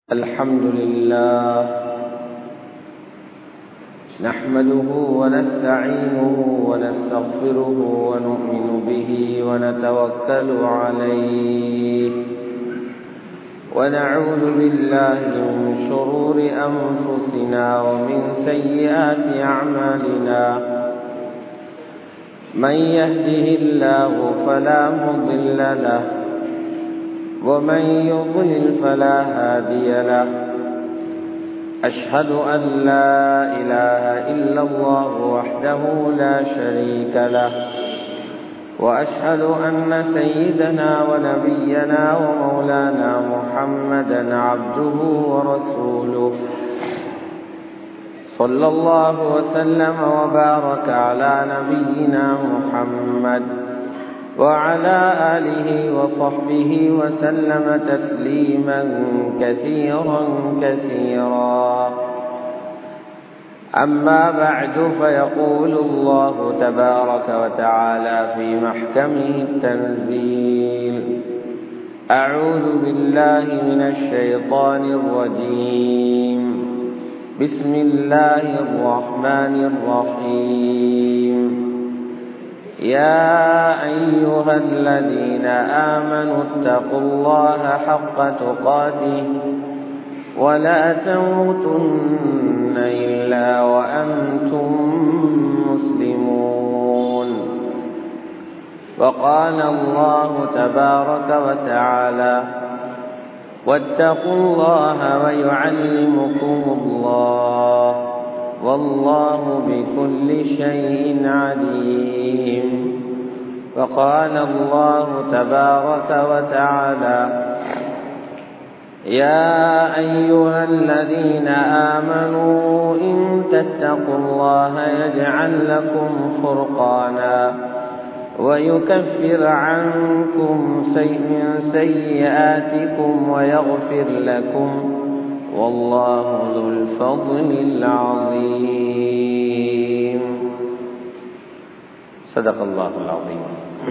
الحمد لله نحمده ونستعينه ونستغفره ونؤمن به ونتوكل عليه ونعوذ بالله من شرور أنفسنا ومن سيئات أعمالنا من يهده الله فلا مضل له ومن يضلل فلا هادي له أشهد أن لا إله إلا الله وحده لا شريك له وأشهد أن سيدنا ونبينا ومولانا محمدا عبده ورسوله صلى الله وسلم وبارك على نبينا محمد وعلى آله وصحبه وسلم تسليما كثيرا كثيرا أما بعد فيقول الله تبارك وتعالى في محكمه التنزيل أعوذ بالله من الشيطان الرجيم بسم الله الرحمن الرحيم يا أيها الذين آمنوا اتقوا الله حق تقاته ولا تموتن إلا وأنتم مسلمون وقال الله تبارك وتعالى واتقوا الله ويعلمكم الله والله بكل شيء عليم وقال الله تبارك وتعالى يا أيها الذين آمنوا إن تتقوا الله يجعل لكم فرقانا ويكفر عنكم من سيئاتكم ويغفر لكم والله ذو الفضل العظيم صدق الله العظيم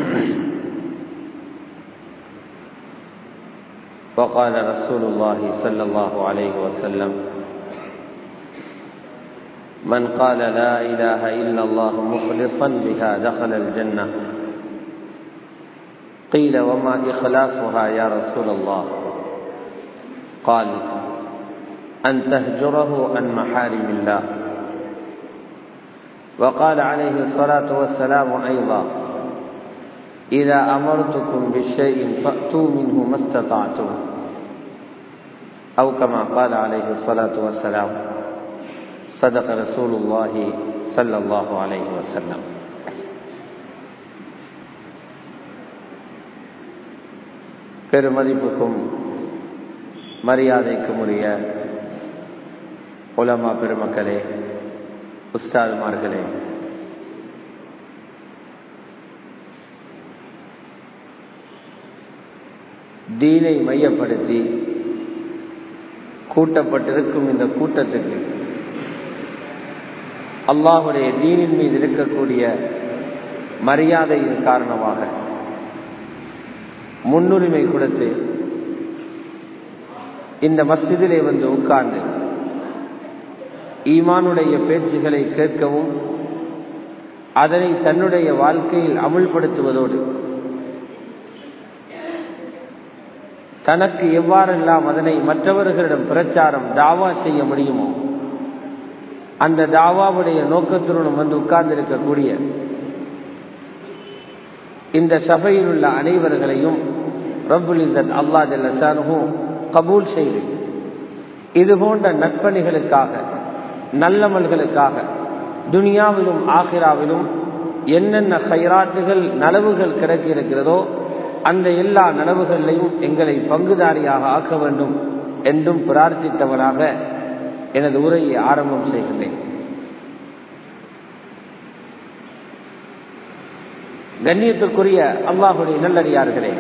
وقال رسول الله صلى الله عليه وسلم من قال لا إله إلا الله مخلصا بها دخل الجنة قيل وما إخلاصها يا رسول الله قال أن تهجره عن محارم الله وقال عليه الصلاة والسلام أيضا إذا أمرتكم بشيء فأتوا منه ما استطعتم أو كما قال عليه الصلاة والسلام صدق رسول الله صلى الله عليه وسلم பெருமதிப்புக்கும் மரியாதைக்கும் உரிய உலமா பெருமக்களே உஸ்தாதுமார்களே தீனை மையப்படுத்தி கூட்டப்பட்டிருக்கும் இந்த கூட்டத்துக்கு அல்லாஹுடைய தீனின் மீது இருக்கக்கூடிய மரியாதையின் காரணமாக முன்னுரிமை கொடுத்து இந்த மஸ்ஜிதிலே வந்து உட்கார்ந்து ஈமானுடைய பேச்சுகளை கேட்கவும் அதனை தன்னுடைய வாழ்க்கையில் அமுல்படுத்துவதோடு தனக்கு எவ்வாறெல்லாம் அதனை மற்றவர்களிடம் பிரச்சாரம் தாவா செய்ய முடியுமோ அந்த தாவாவுடைய நோக்கத்துடன் வந்து உட்கார்ந்து இருக்கக்கூடிய இந்த சபையில் உள்ள அனைவர்களையும் ரபுல் இசத் அல்லா ஜல்லசானுகும் கபூல் செய்து இது போன்ற நற்பணிகளுக்காக நல்லமல்களுக்காக துனியாவிலும் ஆஹிராவிலும் என்னென்ன ஹைராட்டுகள் நலவுகள் கிடைக்க இருக்கிறதோ அந்த எல்லா நனவுகளிலையும் எங்களை பங்குதாரியாக ஆக்க வேண்டும் என்றும் பிரார்த்தித்தவனாக எனது உரையை ஆரம்பம் செய்கின்றேன் கண்ணியத்துக்குரிய அல்லாஹுடைய நல்லடியார்களே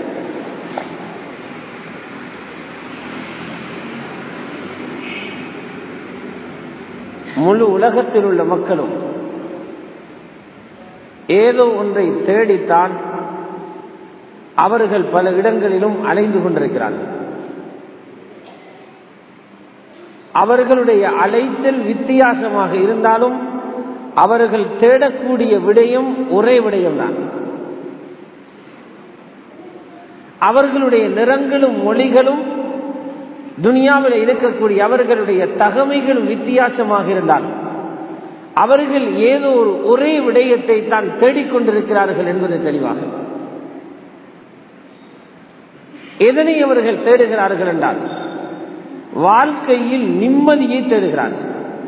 முழு உலகத்தில் உள்ள மக்களும் ஏதோ ஒன்றை தேடித்தான் அவர்கள் பல இடங்களிலும் அலைந்து கொண்டிருக்கிறார்கள் அவர்களுடைய அலைச்சல் வித்தியாசமாக இருந்தாலும் அவர்கள் தேடக்கூடிய விடயம் ஒரே விடயம்தான் அவர்களுடைய நிறங்களும் மொழிகளும் துனியாவில் இருக்கக்கூடிய அவர்களுடைய தகமைகளும் வித்தியாசமாக இருந்தாலும் அவர்கள் ஏதோ ஒரு ஒரே விடயத்தை தான் தேடிக்கொண்டிருக்கிறார்கள் என்பது தெளிவாக எதனை அவர்கள் தேடுகிறார்கள் என்றால் வாழ்க்கையில் நிம்மதியை தேடுகிறார்கள்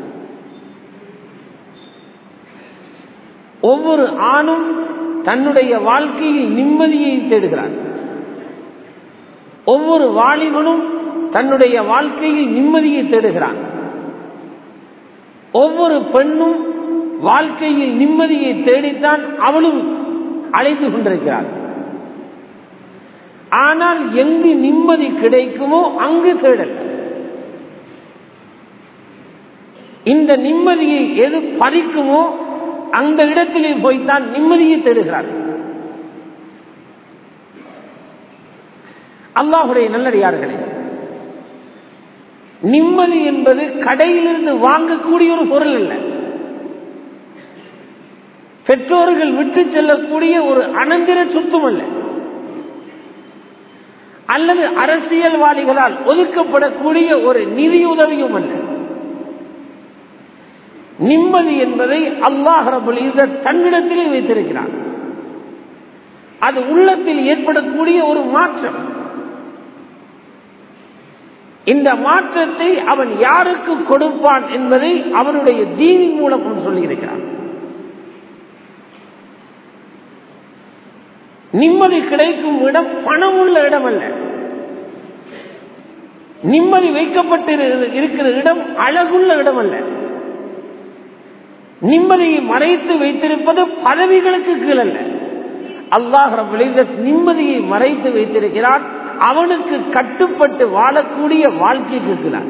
ஒவ்வொரு ஆணும் தன்னுடைய வாழ்க்கையில் நிம்மதியை தேடுகிறார் ஒவ்வொரு வாலிபனும் தன்னுடைய வாழ்க்கையில் நிம்மதியை தேடுகிறான் ஒவ்வொரு பெண்ணும் வாழ்க்கையில் நிம்மதியை தேடித்தான் அவளும் அழைத்து கொண்டிருக்கிறாள் ஆனால் எங்கு நிம்மதி கிடைக்குமோ அங்கு தேடல் இந்த நிம்மதியை எது பறிக்குமோ அந்த இடத்திலே போய்த்தான் நிம்மதியை தேடுகிறார் அல்லாஹுடைய நல்லடியார்களே நிம்மதி என்பது கடையிலிருந்து வாங்கக்கூடிய ஒரு பொருள் அல்ல பெற்றோர்கள் விட்டு செல்லக்கூடிய ஒரு அனந்திர சொத்தும் அல்ல அல்லது அரசியல்வாதிகளால் ஒதுக்கப்படக்கூடிய ஒரு நிதியுதவியும் அல்ல நிம்மதி என்பதை அல்லாஹ் ரபுல் தன்னிடத்திலே வைத்திருக்கிறார் அது உள்ளத்தில் ஏற்படக்கூடிய ஒரு மாற்றம் இந்த மாற்றத்தை அவன் யாருக்கு கொடுப்பான் என்பதை அவனுடைய தீனின் மூலம் சொல்லியிருக்கிறான் நிம்மதி கிடைக்கும் இடம் பணம் உள்ள இடம் அல்ல நிம்மதி வைக்கப்பட்டு இருக்கிற இடம் அழகுள்ள இடம் அல்ல நிம்மதியை மறைத்து வைத்திருப்பது பதவிகளுக்கு கீழ் அல்ல அல்லாஹ் நிம்மதியை மறைத்து வைத்திருக்கிறான் அவனுக்கு கட்டுப்பட்டு வாழக்கூடிய வாழ்க்கைக்கு கீழான்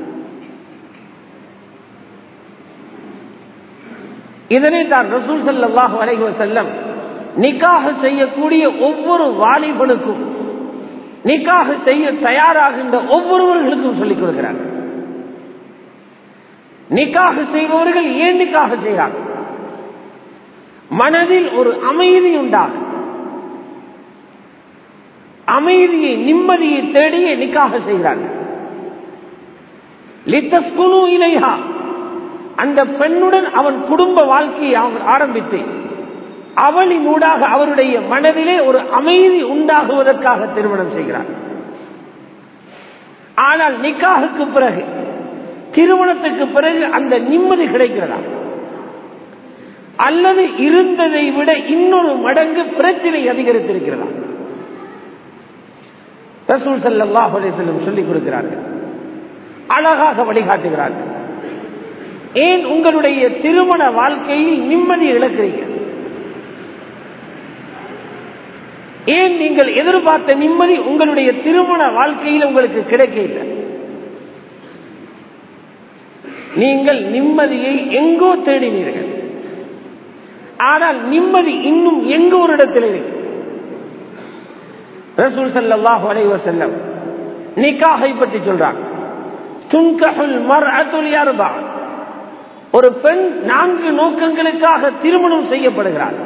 இதனை தான் ரசூல் சல்லாஹ் வரைக செல்லம் நிக்காக செய்யக்கூடிய ஒவ்வொரு வாலிபனுக்கும் நிக்காக செய்ய தயாராகின்ற ஒவ்வொருவர்களுக்கும் சொல்லிக் கொடுக்கிறார் நிக்காக செய்பவர்கள் ஏன் நிக்காக செய்கிறார்கள் மனதில் ஒரு அமைதி உண்டாகும் அமைதியை நிம்மதியை தேடியே நிக்காக செய்கிறார்கள் லித்தஸ்குனு இலைஹா அந்த பெண்ணுடன் அவன் குடும்ப வாழ்க்கையை அவன் ஆரம்பித்து அவளின் ஊடாக அவருடைய மனதிலே ஒரு அமைதி உண்டாகுவதற்காக திருமணம் செய்கிறார் ஆனால் நிக்காகுக்கு பிறகு திருமணத்துக்கு பிறகு அந்த நிம்மதி கிடைக்கிறதா அல்லது இருந்ததை விட இன்னொரு மடங்கு பிரச்சனை அதிகரித்திருக்கிறதா ரசூல் சல்லாஹ் அலிசல்லம் சொல்லிக் கொடுக்கிறார்கள் அழகாக வழிகாட்டுகிறார்கள் ஏன் உங்களுடைய திருமண வாழ்க்கையில் நிம்மதி இழக்கிறீங்க ஏன் நீங்கள் எதிர்பார்த்த நிம்மதி உங்களுடைய திருமண வாழ்க்கையில் உங்களுக்கு கிடைக்க இல்லை நீங்கள் நிம்மதியை எங்கோ தேடினீர்கள் ஆனால் நிம்மதி இன்னும் எங்கோ ஒரு இடத்தில் இருக்கு ரசூல் சல்லாஹ் அலைவர் செல்லம் நிக்காகை பற்றி சொல்றாங்க துன்கஹுல் மர்அத்துல் யர்பா ஒரு பெண் நான்கு நோக்கங்களுக்காக திருமணம் செய்யப்படுகிறார்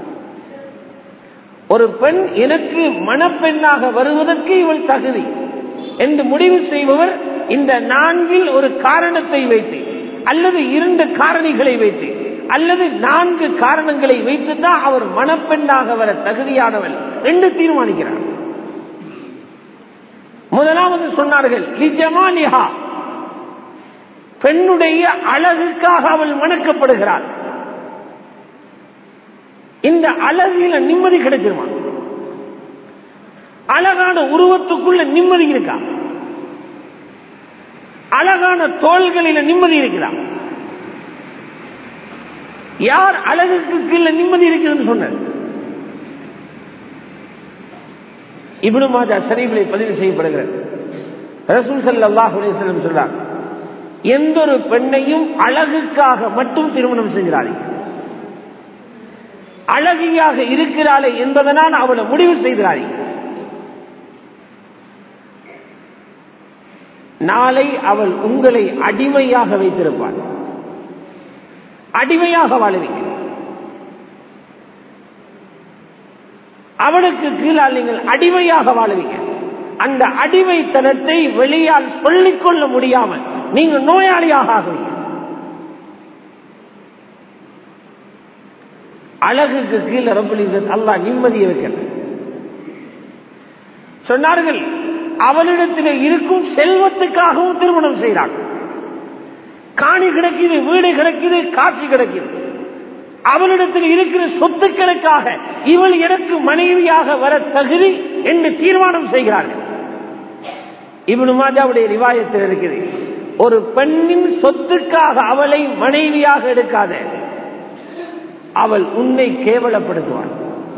ஒரு பெண் எனக்கு மணப்பெண்ணாக வருவதற்கு இவள் தகுதி என்று முடிவு செய்பவர் இந்த நான்கில் ஒரு காரணத்தை வைத்து அல்லது இரண்டு காரணிகளை வைத்து அல்லது நான்கு காரணங்களை வைத்துதான் அவர் மணப்பெண்ணாக வர தகுதியானவள் என்று தீர்மானிக்கிறார் முதலாவது சொன்னார்கள் லிஜமாலிஹா பெண்ணுடைய அழகுக்காக அவள் மணக்கப்படுகிறாள் இந்த அழகில நிம்மதி கிடைச்சிருமா அழகான உருவத்துக்குள்ள நிம்மதி இருக்கா அழகான தோள்களில நிம்மதி இருக்கிறான் யார் அழகுக்கு கீழே நிம்மதி இருக்கிறது சொன்னார் இப்னு மாஜா ஷரீஃபிலே பதிவு செய்யப்படுகிறது ரசூல் ஸல்லல்லாஹு அலைஹி வஸல்லம் சொல்றார் எந்த ஒரு பெண்ணையும் அழகுக்காக மட்டும் திருமணம் செய்கிறார்கள் அழகியாக இருக்கிறாளே என்பதனால் அவளை முடிவு செய்கிறார்கள் நாளை அவள் உங்களை அடிமையாக வைத்திருப்பாள் அடிமையாக வாழுவீங்க அவனுக்கு கீழால் நீங்கள் அடிமையாக வாழுவீங்க அந்த அடிமைத்தனத்தை வெளியால் சொல்லிக் கொள்ள முடியாமல் நீங்க நோயாளியாக ஆகுவீங்க அழகுக்கு கீழே ரப்பல் அல்லா நிம்மதியை வைக்கல சொன்னார்கள் அவளிடத்தில் இருக்கும் செல்வத்துக்காகவும் திருமணம் செய்கிறாங்க காணி கிடைக்குது வீடு கிடைக்குது காட்சி கிடைக்குது அவளிடத்தில் இருக்கிற சொத்துக்களுக்காக இவள் எனக்கு மனைவியாக வர தகுதி என்று தீர்மானம் செய்கிறார்கள் இவனு மாஜாவுடைய ரிவாயத்தில் இருக்குது ஒரு பெண்ணின் சொத்துக்காக அவளை மனைவியாக எடுக்காத அவள் உன்னை கேவலப்படுத்துவாள்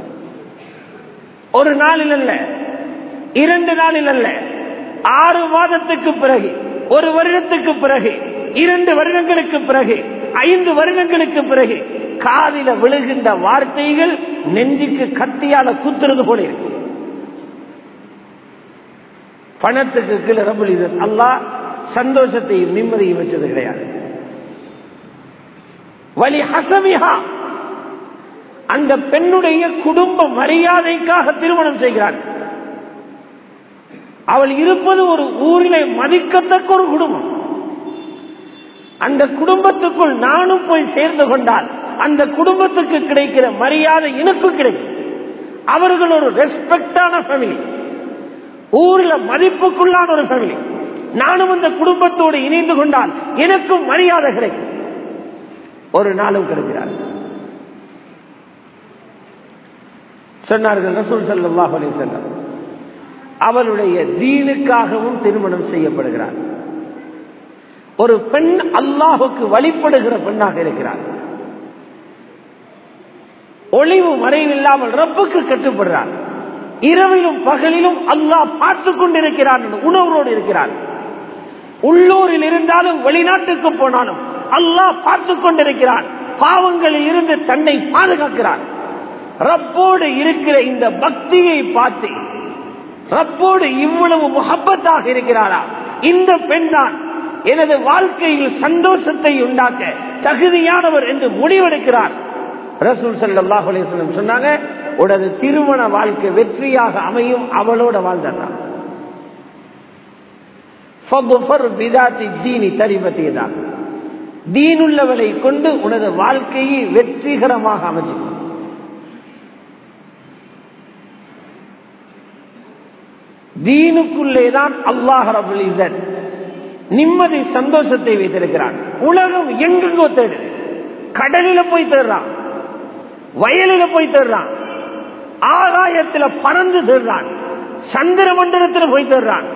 ஒரு நாளில் அல்ல இரண்டு நாளில் அல்ல ஆறு மாதத்துக்கு பிறகு ஒரு வருடத்துக்கு பிறகு இரண்டு வருடங்களுக்கு பிறகு ஐந்து வருடங்களுக்கு பிறகு காதில விழுகின்ற வார்த்தைகள் நெஞ்சுக்கு கத்தியால குத்துறது போல இருக்கு பணத்துக்கு கீழே ரபுல் அல்லா சந்தோஷத்தையும் நிம்மதியும் வச்சது கிடையாது வலி ஹசமிஹா அந்த பெண்ணுடைய குடும்ப மரியாதைக்காக திருமணம் செய்கிறார்கள் அவள் இருப்பது ஒரு ஊரிலே மதிக்கத்தக்க ஒரு குடும்பம் அந்த குடும்பத்துக்குள் நானும் போய் சேர்ந்து கொண்டால் அந்த குடும்பத்துக்கு கிடைக்கிற மரியாதை எனக்கும் கிடைக்கும் அவர்கள் ஒரு ரெஸ்பெக்டான ஃபேமிலி ஊர்ல மதிப்புக்குள்ளான ஒரு ஃபேமிலி நானும் அந்த குடும்பத்தோடு இணைந்து கொண்டால் எனக்கும் மரியாதை கிடைக்கும் ஒரு நாளும் கிடைக்கிறார் சொன்னார்கள் ரசூல் சல்லாஹ் அலி செல்லம் அவளுடைய தீனுக்காகவும் திருமணம் செய்யப்படுகிறார் ஒரு பெண் அல்லாஹுக்கு வழிபடுகிற பெண்ணாக இருக்கிறார் ஒளிவு மறைவில்லாமல் ரப்புக்கு கட்டுப்படுறார் இரவிலும் பகலிலும் அல்லாஹ் பார்த்து கொண்டிருக்கிறார் உணர்வோடு இருக்கிறார் உள்ளூரில் இருந்தாலும் வெளிநாட்டுக்கு போனாலும் அல்லாஹ் பார்த்து கொண்டிருக்கிறான் பாவங்களில் இருந்து தன்னை பாதுகாக்கிறான் ரப்போடு இருக்கிற இந்த பக்தியை பார்த்து ரப்போடு இவ்வளவு முகப்பத்தாக இருக்கிறாரா இந்த பெண் தான் எனது வாழ்க்கையில் சந்தோஷத்தை உண்டாக்க தகுதியானவர் என்று முடிவெடுக்கிறார் ரசூல் சல்லாஹ் அலிஸ்லம் சொன்னாங்க உனது திருமண வாழ்க்கை வெற்றியாக அமையும் அவளோட வாழ்ந்தான் தரிபத்தியதான் தீனுள்ளவளை கொண்டு உனது வாழ்க்கையை வெற்றிகரமாக அமைச்சுக்கணும் தீனுக்குள்ளேதான் அல்லாஹ் ரபுல் இசட் நிம்மதி சந்தோஷத்தை வைத்திருக்கிறான் உலகம் எங்கெங்கோ தேடுது கடலில போய் தேடுறான் வயலில போய் தேடுறான் ஆகாயத்துல பறந்து தேடுறான் சந்திர மண்டலத்தில் போய் தேடுறான்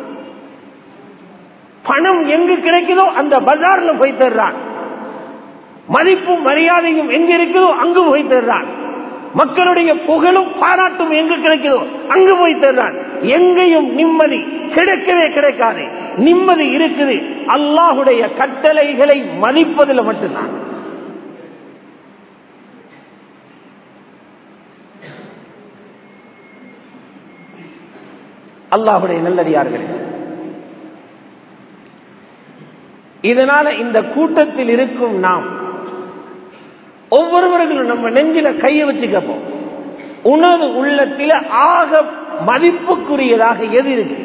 பணம் எங்கு கிடைக்குதோ அந்த பஜார்ல போய் தேடுறான் மதிப்பும் மரியாதையும் எங்க இருக்குதோ அங்கு போய் தேடுறான் மக்களுடைய புகழும் பாராட்டும் எங்கு கிடைக்குதோ அங்கு போய் தேடுறான் எங்கேயும் நிம்மதி கிடைக்கவே கிடைக்காது நிம்மதி இருக்குது அல்லாஹுடைய கட்டளைகளை மதிப்பதில் மட்டும்தான் அல்லாஹுடைய நல்லடியார்களே இதனால இந்த கூட்டத்தில் இருக்கும் நாம் ஒவ்வொருவர்களும் நம்ம நெஞ்சில கைய வச்சு கேட்போம் உனது உள்ளத்தில ஆக மதிப்புக்குரியதாக எது இருக்கு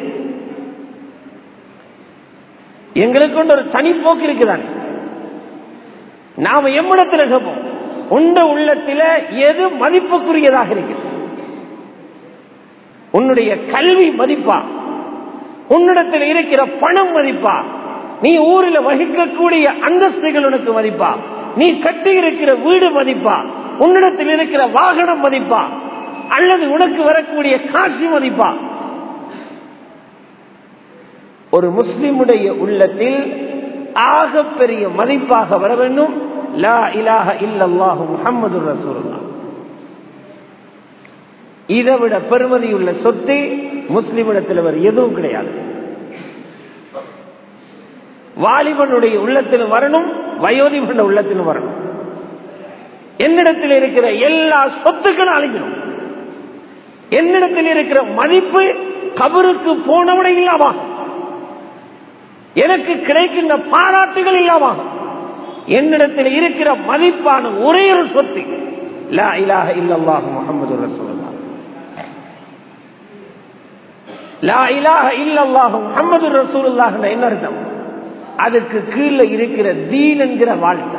எங்களுக்கு கொண்டு ஒரு தனிப்போக்கு இருக்குதானே நாம எம்மிடத்தில் கேட்போம் உண்ட உள்ளத்தில எது மதிப்புக்குரியதாக இருக்கு உன்னுடைய கல்வி மதிப்பா உன்னிடத்தில் இருக்கிற பணம் மதிப்பா நீ ஊரில் வகிக்கக்கூடிய அந்தஸ்துகள் உனக்கு மதிப்பா நீ கட்டி இருக்கிற வீடு மதிப்பா உன்னிடத்தில் இருக்கிற வாகனம் மதிப்பா அல்லது உனக்கு வரக்கூடிய காட்சி மதிப்பா ஒரு முஸ்லிமுடைய உள்ளத்தில் ஆக பெரிய மதிப்பாக வர வேண்டும் லா இலாஹ இல்லல்லாஹு முஹம்மது ரசூலுல்லாஹ் இதை விட பெருமதியுள்ள சொத்து முஸ்லிமிடத்தில் வேறு எதுவும் கிடையாது வாலிபனுடைய உள்ளத்திலும் வரணும் வயோதிபன உள்ளத்திலும் வரணும் என்னிடத்தில் இருக்கிற எல்லா சொத்துக்களும் அழிக்கணும் என்னிடத்தில் இருக்கிற மதிப்பு கபருக்கு போனவனை இல்லாமா எனக்கு கிடைக்கின்ற பாராட்டுகள் இல்லாமல் என்னிடத்தில் இருக்கிற மதிப்பான ஒரே ஒரு சொத்து லா இலாஹ இல்லல்லாஹு முஹம்மது ரசூலுல்லாஹ் லா இலாஹ இல்லல்லாஹு முஹம்மது ரசூலுல்லாஹ் என்ன அர்த்தம் அதுக்கு கீழே இருக்கிற தீன் என்கிற வாழ்க்கை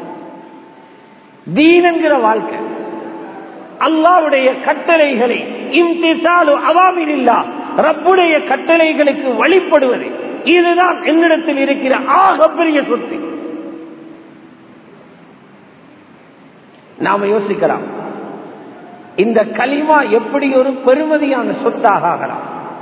தீன் என்கிற வாழ்க்கை அல்லாவுடைய கட்டளைகளை இம்திசாலு அவாமில்லா ரப்புடைய கட்டளைகளுக்கு வழிபடுவது இதுதான் என்னிடத்தில் இருக்கிற ஆகப்பெரிய சொத்து நாம யோசிக்கலாம் இந்த களிமா எப்படி ஒரு பெருமதியான சொத்தாக ஆகலாம்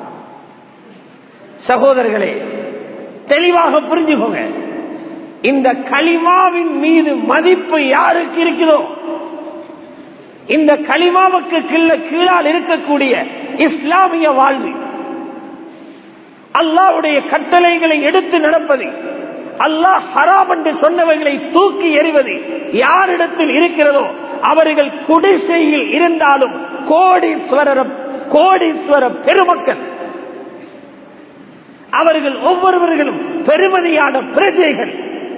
சகோதரர்களே தெளிவாக புரிஞ்சுக்கோங்க இந்த களிமாவின் மீது மதிப்பு யாருக்கு இருக்குதோ இந்த களிமாவுக்கு கீழ கீழால் இருக்கக்கூடிய இஸ்லாமிய வாழ்வு அல்லாவுடைய கட்டளைகளை எடுத்து நடப்பது அல்லாஹ் ஹராம் என்று சொன்னவர்களை தூக்கி எறிவது யாரிடத்தில் இருக்கிறதோ அவர்கள் குடிசையில் இருந்தாலும் கோடீஸ்வரர் கோடீஸ்வர பெருமக்கள் அவர்கள் ஒவ்வொருவர்களும் பெருமதியான பிரஜைகள்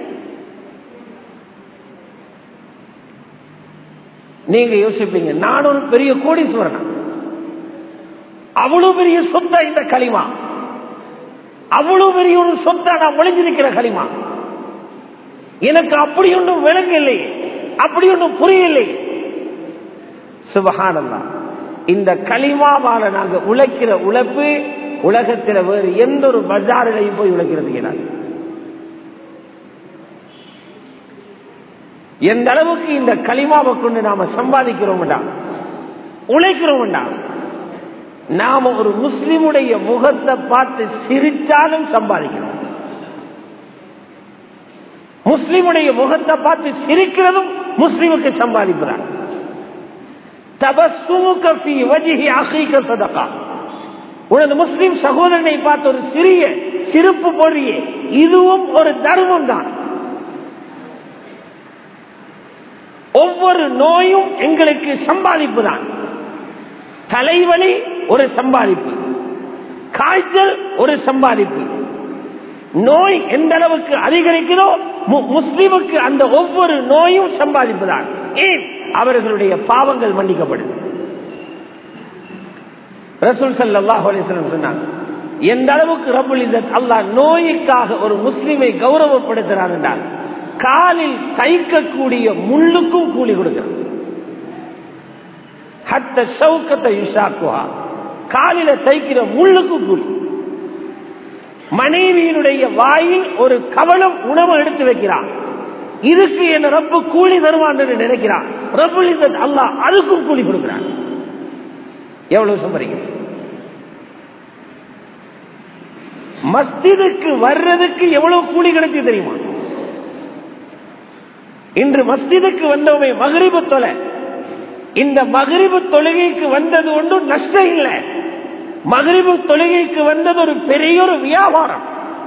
நீங்க யோசிப்பீங்க நான் ஒரு பெரிய கோடீஸ்வரன் அவ்வளவு பெரிய சொத்தா இந்த களிமா அவ்வளவு பெரிய ஒரு சொத்தா நான் ஒளிஞ்சிருக்கிற களிமா எனக்கு அப்படி ஒன்றும் விளங்கவில்லை அப்படி ஒன்றும் புரியலை சுபகானந்தா இந்த களிமாவால நாங்க உழைக்கிற உழைப்பு உலகத்தில் வேறு எந்த ஒரு பஜாரிலையும் போய் உழைக்கிறதுக்கு நாங்கள் எந்த அளவுக்கு இந்த களிமாவை கொண்டு நாம சம்பாதிக்கிறோம் உழைக்கிறோம் நாம ஒரு முஸ்லிமுடைய முகத்தை பார்த்து சிரிச்சாலும் சம்பாதிக்கிறோம் முஸ்லிமுடைய முகத்தை பார்த்து சிரிக்கிறதும் முஸ்லிமுக்கு சம்பாதிப்புதான் உனது முஸ்லிம் சகோதரனை பார்த்து ஒரு சிறிய சிரிப்பு பொறிய இதுவும் ஒரு தர்மம் தான் ஒவ்வொரு நோயும் எங்களுக்கு சம்பாதிப்பு தான் தலைவலி ஒரு சம்பாதிப்பு காய்ச்சல் ஒரு சம்பாதிப்பு நோய் எந்த அளவுக்கு அதிகரிக்கிறோ முஸ்லிமுக்கு அந்த ஒவ்வொரு நோயும் சம்பாதிப்பு தான் ஏன் அவர்களுடைய பாவங்கள் மன்னிக்கப்படுது ரசூல் சல்லாஹ் சொன்னாங்க எந்த அளவுக்கு ரபுல் இசத் அல்லா நோய்க்காக ஒரு முஸ்லிமை கௌரவப்படுத்துறான் என்றால் காலில் தைக்கக்கூடிய முள்ளுக்கும் கூலி கொடுக்கிறான் ஹத்த சவுக்கத்தை யுஷாக்குவா காலில தைக்கிற முள்ளுக்கும் கூலி மனைவியினுடைய வாயில் ஒரு கவலம் உணவு எடுத்து வைக்கிறான் இதுக்கு என்ன ரப்பு கூலி தருவான் என்று நினைக்கிறான் ரபுல் இசத் அல்லாஹ் அதுக்கும் கூலி கொடுக்கிறான் எவ்வளவு சம்பரிக்கும் மஸ்ஜிதுக்கு வர்றதுக்கு எவ்வளவு கூலி கிடைச்சு தெரியுமா இன்று மஸ்ஜிதுக்கு வந்தவங்க மகரிபு தொலை இந்த மகரிபு தொழுகைக்கு வந்தது ஒன்றும் நஷ்டம் இல்லை மகரிபு தொழுகைக்கு வந்தது ஒரு பெரிய ஒரு வியாபாரம்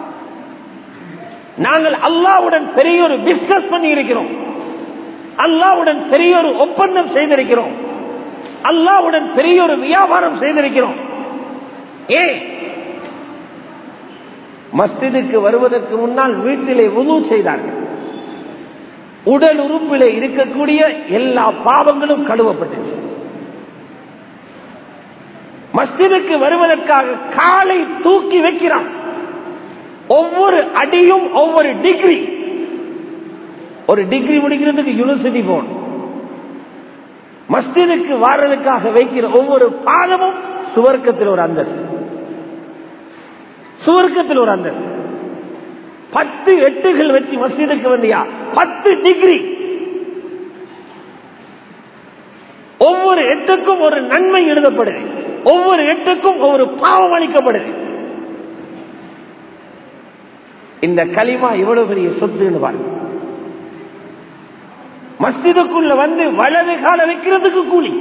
நாங்கள் அல்லாவுடன் பெரிய ஒரு பிசினஸ் பண்ணி இருக்கிறோம் அல்லாவுடன் பெரிய ஒரு ஒப்பந்தம் செய்திருக்கிறோம் அல்லாவுடன் பெரிய ஒரு வியாபாரம் செய்திருக்கிறோம் ஏ மஸ்ஜிதுக்கு வருவதற்கு முன்னால் வீட்டிலே உது செய்தார்கள் உடல் உறுப்பில் இருக்கக்கூடிய எல்லா பாவங்களும் கழுவப்பட்டுச்சு மஸ்ஜிதுக்கு வருவதற்காக காலை தூக்கி வைக்கிறான் ஒவ்வொரு அடியும் ஒவ்வொரு டிகிரி ஒரு டிகிரி முடிக்கிறதுக்கு யூனிவர்சிட்டி போகணும் மஸ்ஜிதுக்கு வாரதுக்காக வைக்கிற ஒவ்வொரு பாதமும் சுவர்க்கத்தில் ஒரு அந்தஸ்து சுவர்க்கத்தில் ஒரு அந்தஸ்து பத்து எட்டுகள் வச்சு மஸ்ஜிதுக்கு வந்தியா பத்து டிகிரி ஒவ்வொரு எட்டுக்கும் ஒரு நன்மை எழுதப்படுது ஒவ்வொரு எட்டுக்கும் ஒவ்வொரு பாவம் அளிக்கப்படுது இந்த களிமா எவ்வளவு பெரிய சொத்துன்னு பாருங்க மஸ்ஜிதுக்குள்ள வந்து வலது கால வைக்கிறதுக்கு கூலி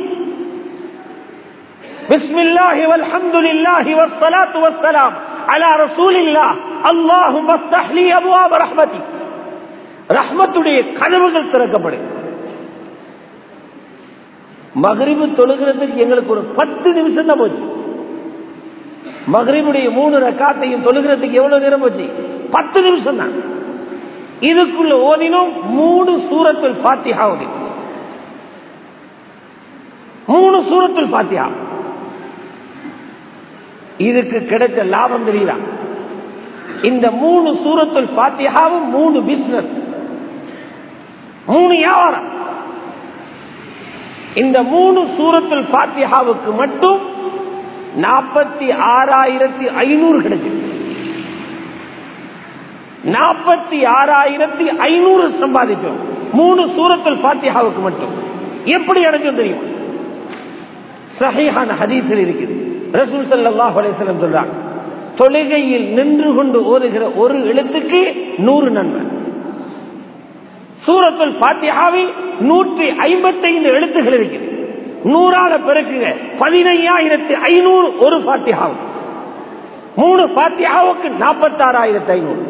பிஸ்மில்லாஹி வல்ஹம்துலில்லாஹி வஸ்ஸலாத்து வஸ்ஸலாம் அலா ரசூலில்லாஹ் அல்லாஹும்ம ஃப்தஹ் லி அப்வாப ரஹ்மதி ரஹ்மத்துடைய கதவுகள் திறக்கப்படும் மகரிபு தொழுகிறதுக்கு எங்களுக்கு ஒரு பத்து நிமிஷம் தான் போச்சு மகரிபுடைய மூணு ரக்காத்தையும் தொழுகிறதுக்கு எவ்வளவு நேரம் போச்சு பத்து நிமிஷம் தான் இதுக்குள்ள ஓதினோம் மூணு சூரத்தில் பாத்தியா ஓதினோம் மூணு சூரத்தில் பாத்தியா இதுக்கு கிடைச்ச லாபம் தெரியுதா இந்த மூணு சூரத்தில் பாத்தியாவும் மூணு பிசினஸ் மூணு வியாபாரம் இந்த மூணு சூரத்தில் பாத்தியாவுக்கு மட்டும் நாற்பத்தி ஆறாயிரத்தி ஐநூறு கிடைச்சது நாற்பத்தி ஆறாயிரத்தி ஐநூறு சம்பாதிச்சோம் மூணு சூரத்தில் பாத்தியாவுக்கு மட்டும் எப்படி அடைஞ்சோம் தெரியும் சஹீஹான ஹதீஸில் இருக்குது ரசூல் ஸல்லல்லாஹு அலைஹி வஸல்லம் சொல்றாங்க தொழுகையில் நின்று கொண்டு ஓதுகிற ஒரு எழுத்துக்கு நூறு நன்மை சூரத்துல் பாத்தியாவில் நூற்றி ஐம்பத்தைந்து எழுத்துகள் இருக்குது நூறான பெருக்குங்க பதினையாயிரத்தி ஐநூறு ஒரு பாத்தியாவும் மூணு பாத்தியாவுக்கு நாற்பத்தாறாயிரத்தி ஐநூறு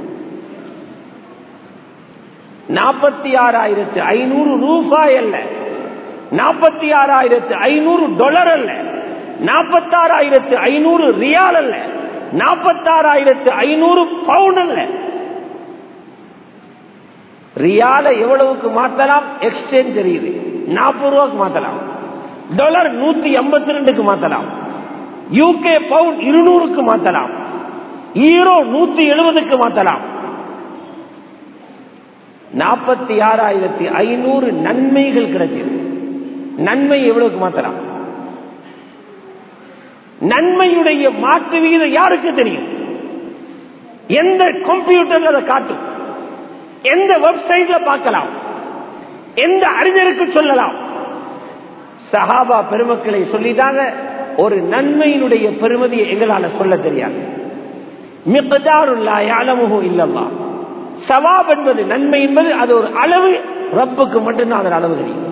நாற்பத்தி ஆறாயிரத்து ஐநூறு ரூபாய் அல்ல நாற்பத்தி ஆறாயிரத்து ஐநூறு டொலர் அல்ல நாற்பத்தாறாயிரத்து ஐநூறு ரியால் அல்ல நாற்பத்தாறாயிரத்து ஐநூறு பவுண்ட் அல்ல ரியால எவ்வளவுக்கு மாத்தலாம் எக்ஸ்சேஞ்ச் தெரியுது நாற்பது ரூபாய்க்கு மாத்தலாம் டாலர் நூத்தி எண்பத்தி ரெண்டுக்கு மாத்தலாம் யூகே பவுண்ட் இருநூறுக்கு மாத்தலாம் ஈரோ நூத்தி எழுபதுக்கு மாத்தலாம் நாற்பத்தி ஆறாயிரத்தி ஐநூறு நன்மைகள் கிடைச்சது நன்மை எவ்வளவுக்கு மாத்தலாம் நன்மையுடைய மாற்று விகிதம் யாருக்கு தெரியும் எந்த கம்ப்யூட்டர்ல அதை காட்டும் எந்த வெப்சைட்ல பார்க்கலாம் எந்த அறிஞருக்கு சொல்லலாம் சஹாபா பெருமக்களை சொல்லிட்டாங்க ஒரு நன்மையினுடைய பெருமதியை எங்களால சொல்ல தெரியாது மிகதாருல்லா யாலமுகு இல்லல்லா சவாப் என்பது நன்மை என்பது அது ஒரு அளவு ரப்புக்கு மட்டும்தான் அதன் அளவு தெரியும்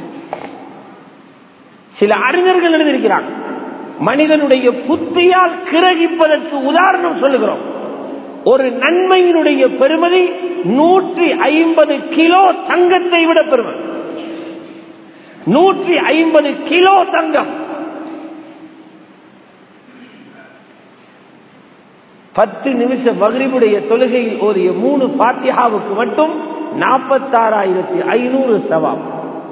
சில அறிஞர்கள் எழுதியிருக்கிறாங்க மனிதனுடைய புத்தியால் கிரகிப்பதற்கு உதாரணம் சொல்லுகிறோம் ஒரு நன்மையினுடைய பெருமதி நூற்றி ஐம்பது கிலோ தங்கத்தை விட பெருமை நூற்றி ஐம்பது கிலோ தங்கம் பத்து நிமிஷம் மகிழ்வுடைய தொழுகையில் ஓதிய மூணு பாத்தியாவுக்கு மட்டும் நாற்பத்தாறாயிரத்தி ஐநூறு சவாம்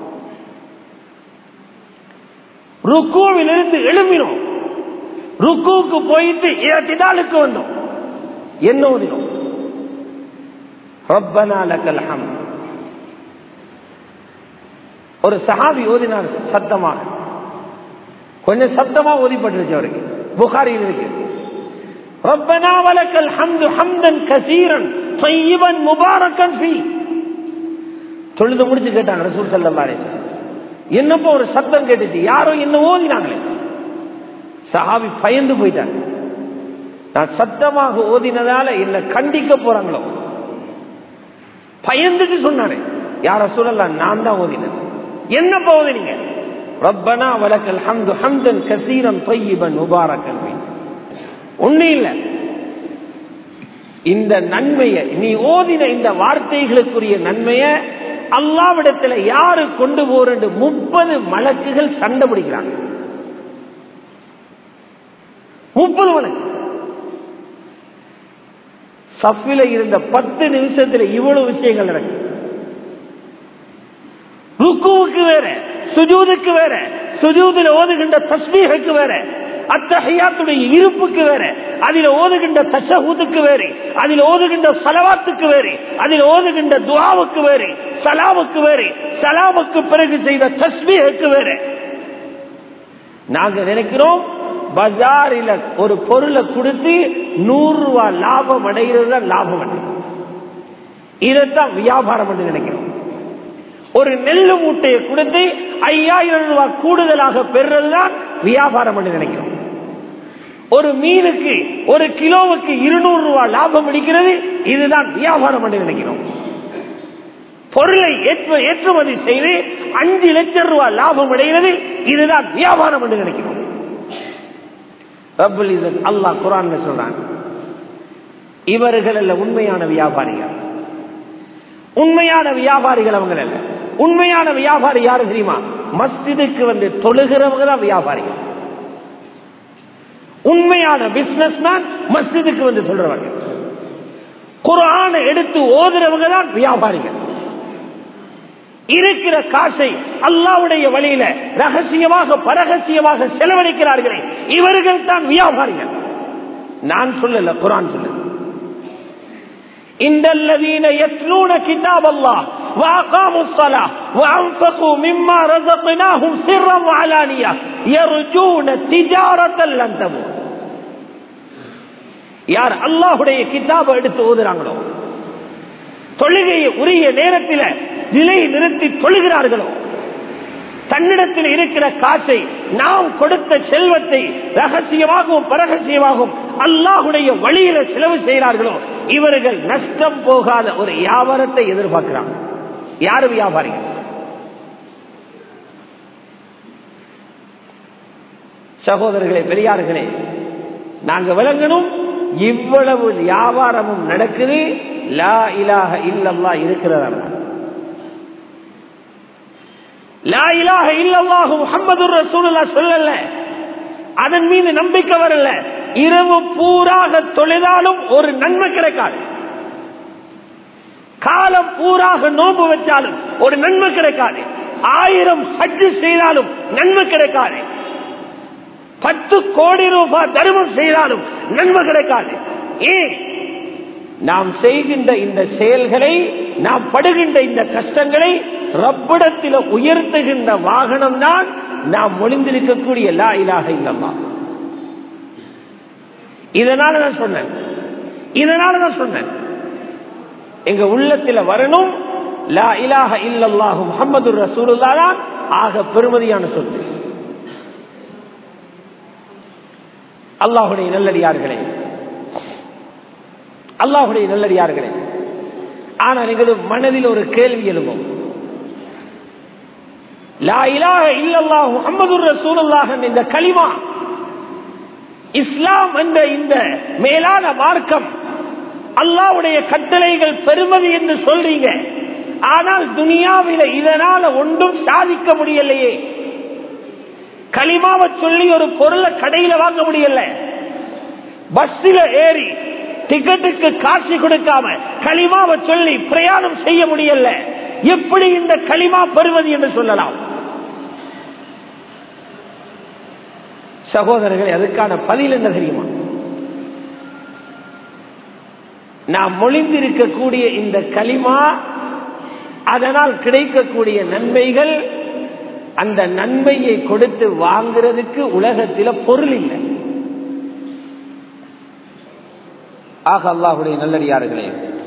ருக்குவிலிருந்து எழும்பினோம் ருக்குவுக்கு போயிட்டு ஏத்திடாலுக்கு வந்தோம் என்ன ஓதினோம் ரப்பனா லக்கல் ஹம்த் ஒரு சஹாபி ஓதினார் சத்தமாக கொஞ்சம் சத்தமா ஓதிப்பட்டுருச்சு அவருக்கு புகாரியில் இருக்கு ரப்பனா வலக்கல் ஹம்து ஹம்தன் கசீரன் طيبا مباركا فيه தொழுது முடிச்சு கேட்டாங்க ரசூல் சல்லல்லாஹு என்னப்போ ஒரு சத்தம் கேட்டுச்சு யாரோ என்ன ஓதினாங்களே சஹாபி பயந்து போயிட்டாங்க நான் சத்தமாக ஓதினதால என்ன கண்டிக்க போறாங்களோ பயந்துட்டு சொன்னானே யார சொல்லலாம் நான் தான் ஓதினேன் என்ன போகுதுனீங்க ரப்பனா வலக்கல் ஹம்து ஹம்தன் கசீரம் தொய்யிபன் முபாரக்கன் ஒண்ணு இல்ல இந்த நன்மையை நீ ஓதின இந்த வார்த்தைகளுக்குரிய நன்மைய அல்லாவிடத்துல யாரு கொண்டு போறது முப்பது மலக்குகள் சண்டை பிடிக்கிறாங்க முப்பது மலக்கு சஃபில இருந்த பத்து நிமிஷத்துல இவ்வளவு விஷயங்கள் நடக்கும் ருக்குவுக்கு வேற சுஜூதுக்கு வேற சுஜூதில் ஓதுகின்ற தஸ்மீகுக்கு வேற அத்தகையாத்துடைய இருப்புக்கு வேற அதில் ஓதுகின்ற தஷஹூதுக்கு வேறு அதில் ஓதுகின்ற சலவாத்துக்கு வேறு அதில் ஓதுகின்ற துவாவுக்கு வேறு சலாமுக்கு வேறு சலாமுக்கு பிறகு செய்த தஸ்மீகுக்கு வேறு நாங்க நினைக்கிறோம் பஜாரில ஒரு பொருளை கொடுத்து நூறு ரூபாய் லாபம் அடைகிறது தான் லாபம் அடையும் இதைத்தான் வியாபாரம் என்று நினைக்கிறோம் ஒரு நெல்லு மூட்டையை கொடுத்து ஐயாயிரம் ரூபாய் கூடுதலாக பெறுறதுதான் வியாபாரம் என்று நினைக்கிறோம் ஒரு மீனுக்கு ஒரு கிலோவுக்கு இருநூறு ரூபாய் லாபம் அடிக்கிறது இதுதான் வியாபாரம் என்று நினைக்கிறோம் பொருளை ஏற்றுமதி செய்து அஞ்சு லட்சம் ரூபாய் லாபம் அடைகிறது இதுதான் வியாபாரம் என்று நினைக்கிறோம் அல்லாஹ் குரான் சொல்றான் இவர்கள் அல்ல உண்மையான வியாபாரிகள் உண்மையான வியாபாரிகள் அவங்க அல்ல உண்மையான வியாபாரி யாரு தெரியுமா மஸ்ஜிதுக்கு வந்து தொழுகிறவங்க தான் வியாபாரிகள் உண்மையான பிசினஸ் தான் மஸ்ஜிதுக்கு வந்து சொல்றவங்க குரானை எடுத்து ஓதுறவங்க தான் வியாபாரிகள் இருக்கிற காசை அல்லாவுடைய வழியில ரகசியமாக பரகசியமாக செலவழிக்கிறார்களே இவர்கள் தான் வியாபாரிகள் நான் சொல்லல குரான் சொல்ல இந்த الذين يتلون كتاب الله واقاموا الصلاه وانفقوا مما رزقناهم سرا وعلانيه يرجون تجاره لن تبور யார் அல்லாஹுடைய கிதாபை எடுத்து ஓதுறாங்களோ தொழுகையை உரிய நேரத்தில் நிலை நிறுத்தி தொழுகிறார்களோ தன்னிடத்தில் இருக்கிற காசை நாம் கொடுத்த செல்வத்தை ரகசியமாகவும் பரகசியமாகவும் அல்லாஹுடைய வழியில செலவு செய்கிறார்களோ இவர்கள் நஷ்டம் போகாத ஒரு வியாபாரத்தை எதிர்பார்க்கிறாங்க யாரு வியாபாரிகள் சகோதரர்களே பெரியார்களே நாங்க விளங்கணும் இவ்வளவு வியாபாரமும் நடக்குது லா இலாக இல்லல்லா இருக்கிறதா லா இலாக இல்லல்லாஹு முஹம்மது ரசூலுல்லா சொல்லல அதன் மீது நம்பிக்கை வரல இரவு பூராக தொழிலாலும் ஒரு நன்மை கிடைக்காது காலம் பூராக நோம்பு வச்சாலும் ஒரு நன்மை கிடைக்காது ஆயிரம் ஹஜ்ஜு செய்தாலும் நன்மை கிடைக்காது பத்து கோடி ரூபாய் தர்மம் செய்தாலும் நன்மை கிடைக்காது ஏன் நாம் செய்கின்ற இந்த செயல்களை நாம் படுகின்ற இந்த கஷ்டங்களை ரப்பிடத்தில் உயர்த்துகின்ற வாகனம் தான் நாம் ஒளிந்திருக்கக்கூடிய லா இலாக இல்லம்மா இதனால தான் சொன்னேன் இதனால தான் சொன்னேன் எங்க உள்ளத்தில் வரணும் லா இலாக இல்லல்லாஹு முகமது ரசூலுல்லா தான் ஆக பெருமதியான சொத்து அல்லாஹுடைய நல்லடியார்களே அல்லாஹுடைய நல்லடியார்களே ஆனால் எங்களது மனதில் ஒரு கேள்வி எழுவும் லா இலாக இல்லல்லாஹு முகமது ரசூலுல்லாஹ் இந்த களிமா இஸ்லாம் என்ற இந்த மேலான மார்க்கம் அல்லாவுடைய கட்டளைகள் பெருமதி என்று சொல்றீங்க ஆனால் துனியாவில இதனால ஒன்றும் சாதிக்க முடியலையே களிமாவை சொல்லி ஒரு பொருளை கடையில வாங்க முடியல பஸ்ஸில் ஏறி டிக்கெட்டுக்கு காசு கொடுக்காம களிமாவை சொல்லி பிரயாணம் செய்ய முடியல எப்படி இந்த களிமா பெறுவது என்று சொல்லலாம் சகோதரர்கள் அதுக்கான பதில் என்ன தெரியுமா நாம் மொழிந்திருக்கக்கூடிய இந்த களிமா அதனால் கிடைக்கக்கூடிய நன்மைகள் அந்த நன்மையை கொடுத்து வாங்குறதுக்கு உலகத்தில் பொருள் இல்லை ஆக அல்லாஹுடைய நல்லடியார்களே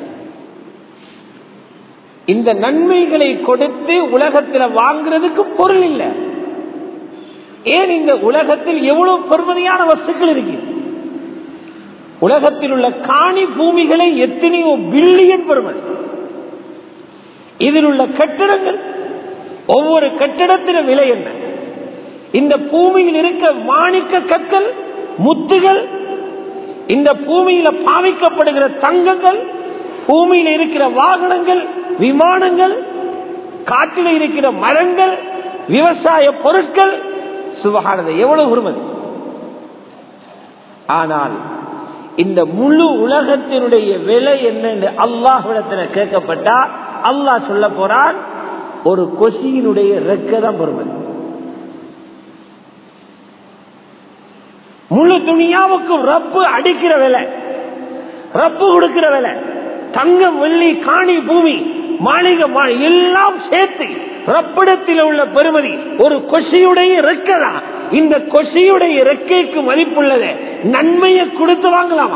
இந்த நன்மைகளை கொடுத்து உலகத்தில் வாங்குறதுக்கு பொருள் இல்லை ஏன் இந்த உலகத்தில் எவ்வளவு பெருமதியான வஸ்துக்கள் இருக்கு உலகத்தில் உள்ள காணி பூமிகளை எத்தனையோ பில்லியன் பெருமதி இதில் உள்ள கட்டிடங்கள் ஒவ்வொரு கட்டிடத்தின் விலை என்ன இந்த பூமியில் இருக்க மாணிக்க கற்கள் முத்துகள் இந்த பூமியில பாவிக்கப்படுகிற தங்கங்கள் பூமியில் இருக்கிற வாகனங்கள் விமானங்கள் காட்டில் இருக்கிற மரங்கள் விவசாய பொருட்கள் சுபகானது எவ்வளவு உருமதி ஆனால் இந்த முழு உலகத்தினுடைய விலை என்ன அல்லாஹிடத்தில் கேட்கப்பட்டா அல்லாஹ் சொல்ல போறான் ஒரு கொசியினுடைய ரெக்கதான் பொறுமதி முழு துணியாவுக்கும் ரப்பு அடிக்கிற விலை ரப்பு கொடுக்கிற விலை தங்கம் வெள்ளி காணி பூமி மாளிகை எல்லாம் சேர்த்து ரப்பிடத்தில் உள்ள பெருமதி ஒரு கொசியுடைய ரெக்கதான் இந்த கொசியுடைய ரெக்கைக்கு மதிப்புள்ளது நன்மையை கொடுத்து வாங்கலாமா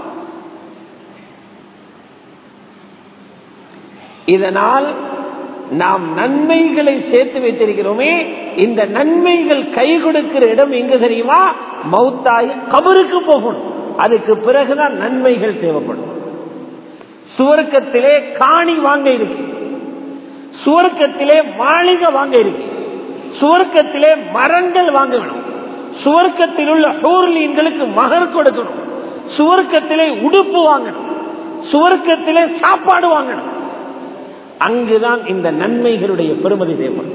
இதனால் நாம் நன்மைகளை சேர்த்து வைத்திருக்கிறோமே இந்த நன்மைகள் கை கொடுக்கிற இடம் எங்க தெரியுமா மௌத்தாய் கபருக்கு போகணும் அதுக்கு பிறகுதான் நன்மைகள் தேவைப்படும் சுவர்க்கத்திலே காணி வாங்க இருக்கு சுவர்க்கத்திலே மாளிகை வாங்க இருக்கு சுவர்க்கத்திலே மரங்கள் வாங்க வேணும் சுவர்க்கத்தில் உள்ள ஹோர்லீன்களுக்கு மகர் கொடுக்கணும் சுவர்க்கத்திலே உடுப்பு வாங்கணும் சுவர்க்கத்திலே சாப்பாடு வாங்கணும் அங்குதான் இந்த நன்மைகளுடைய பெருமதி தேவைப்படும்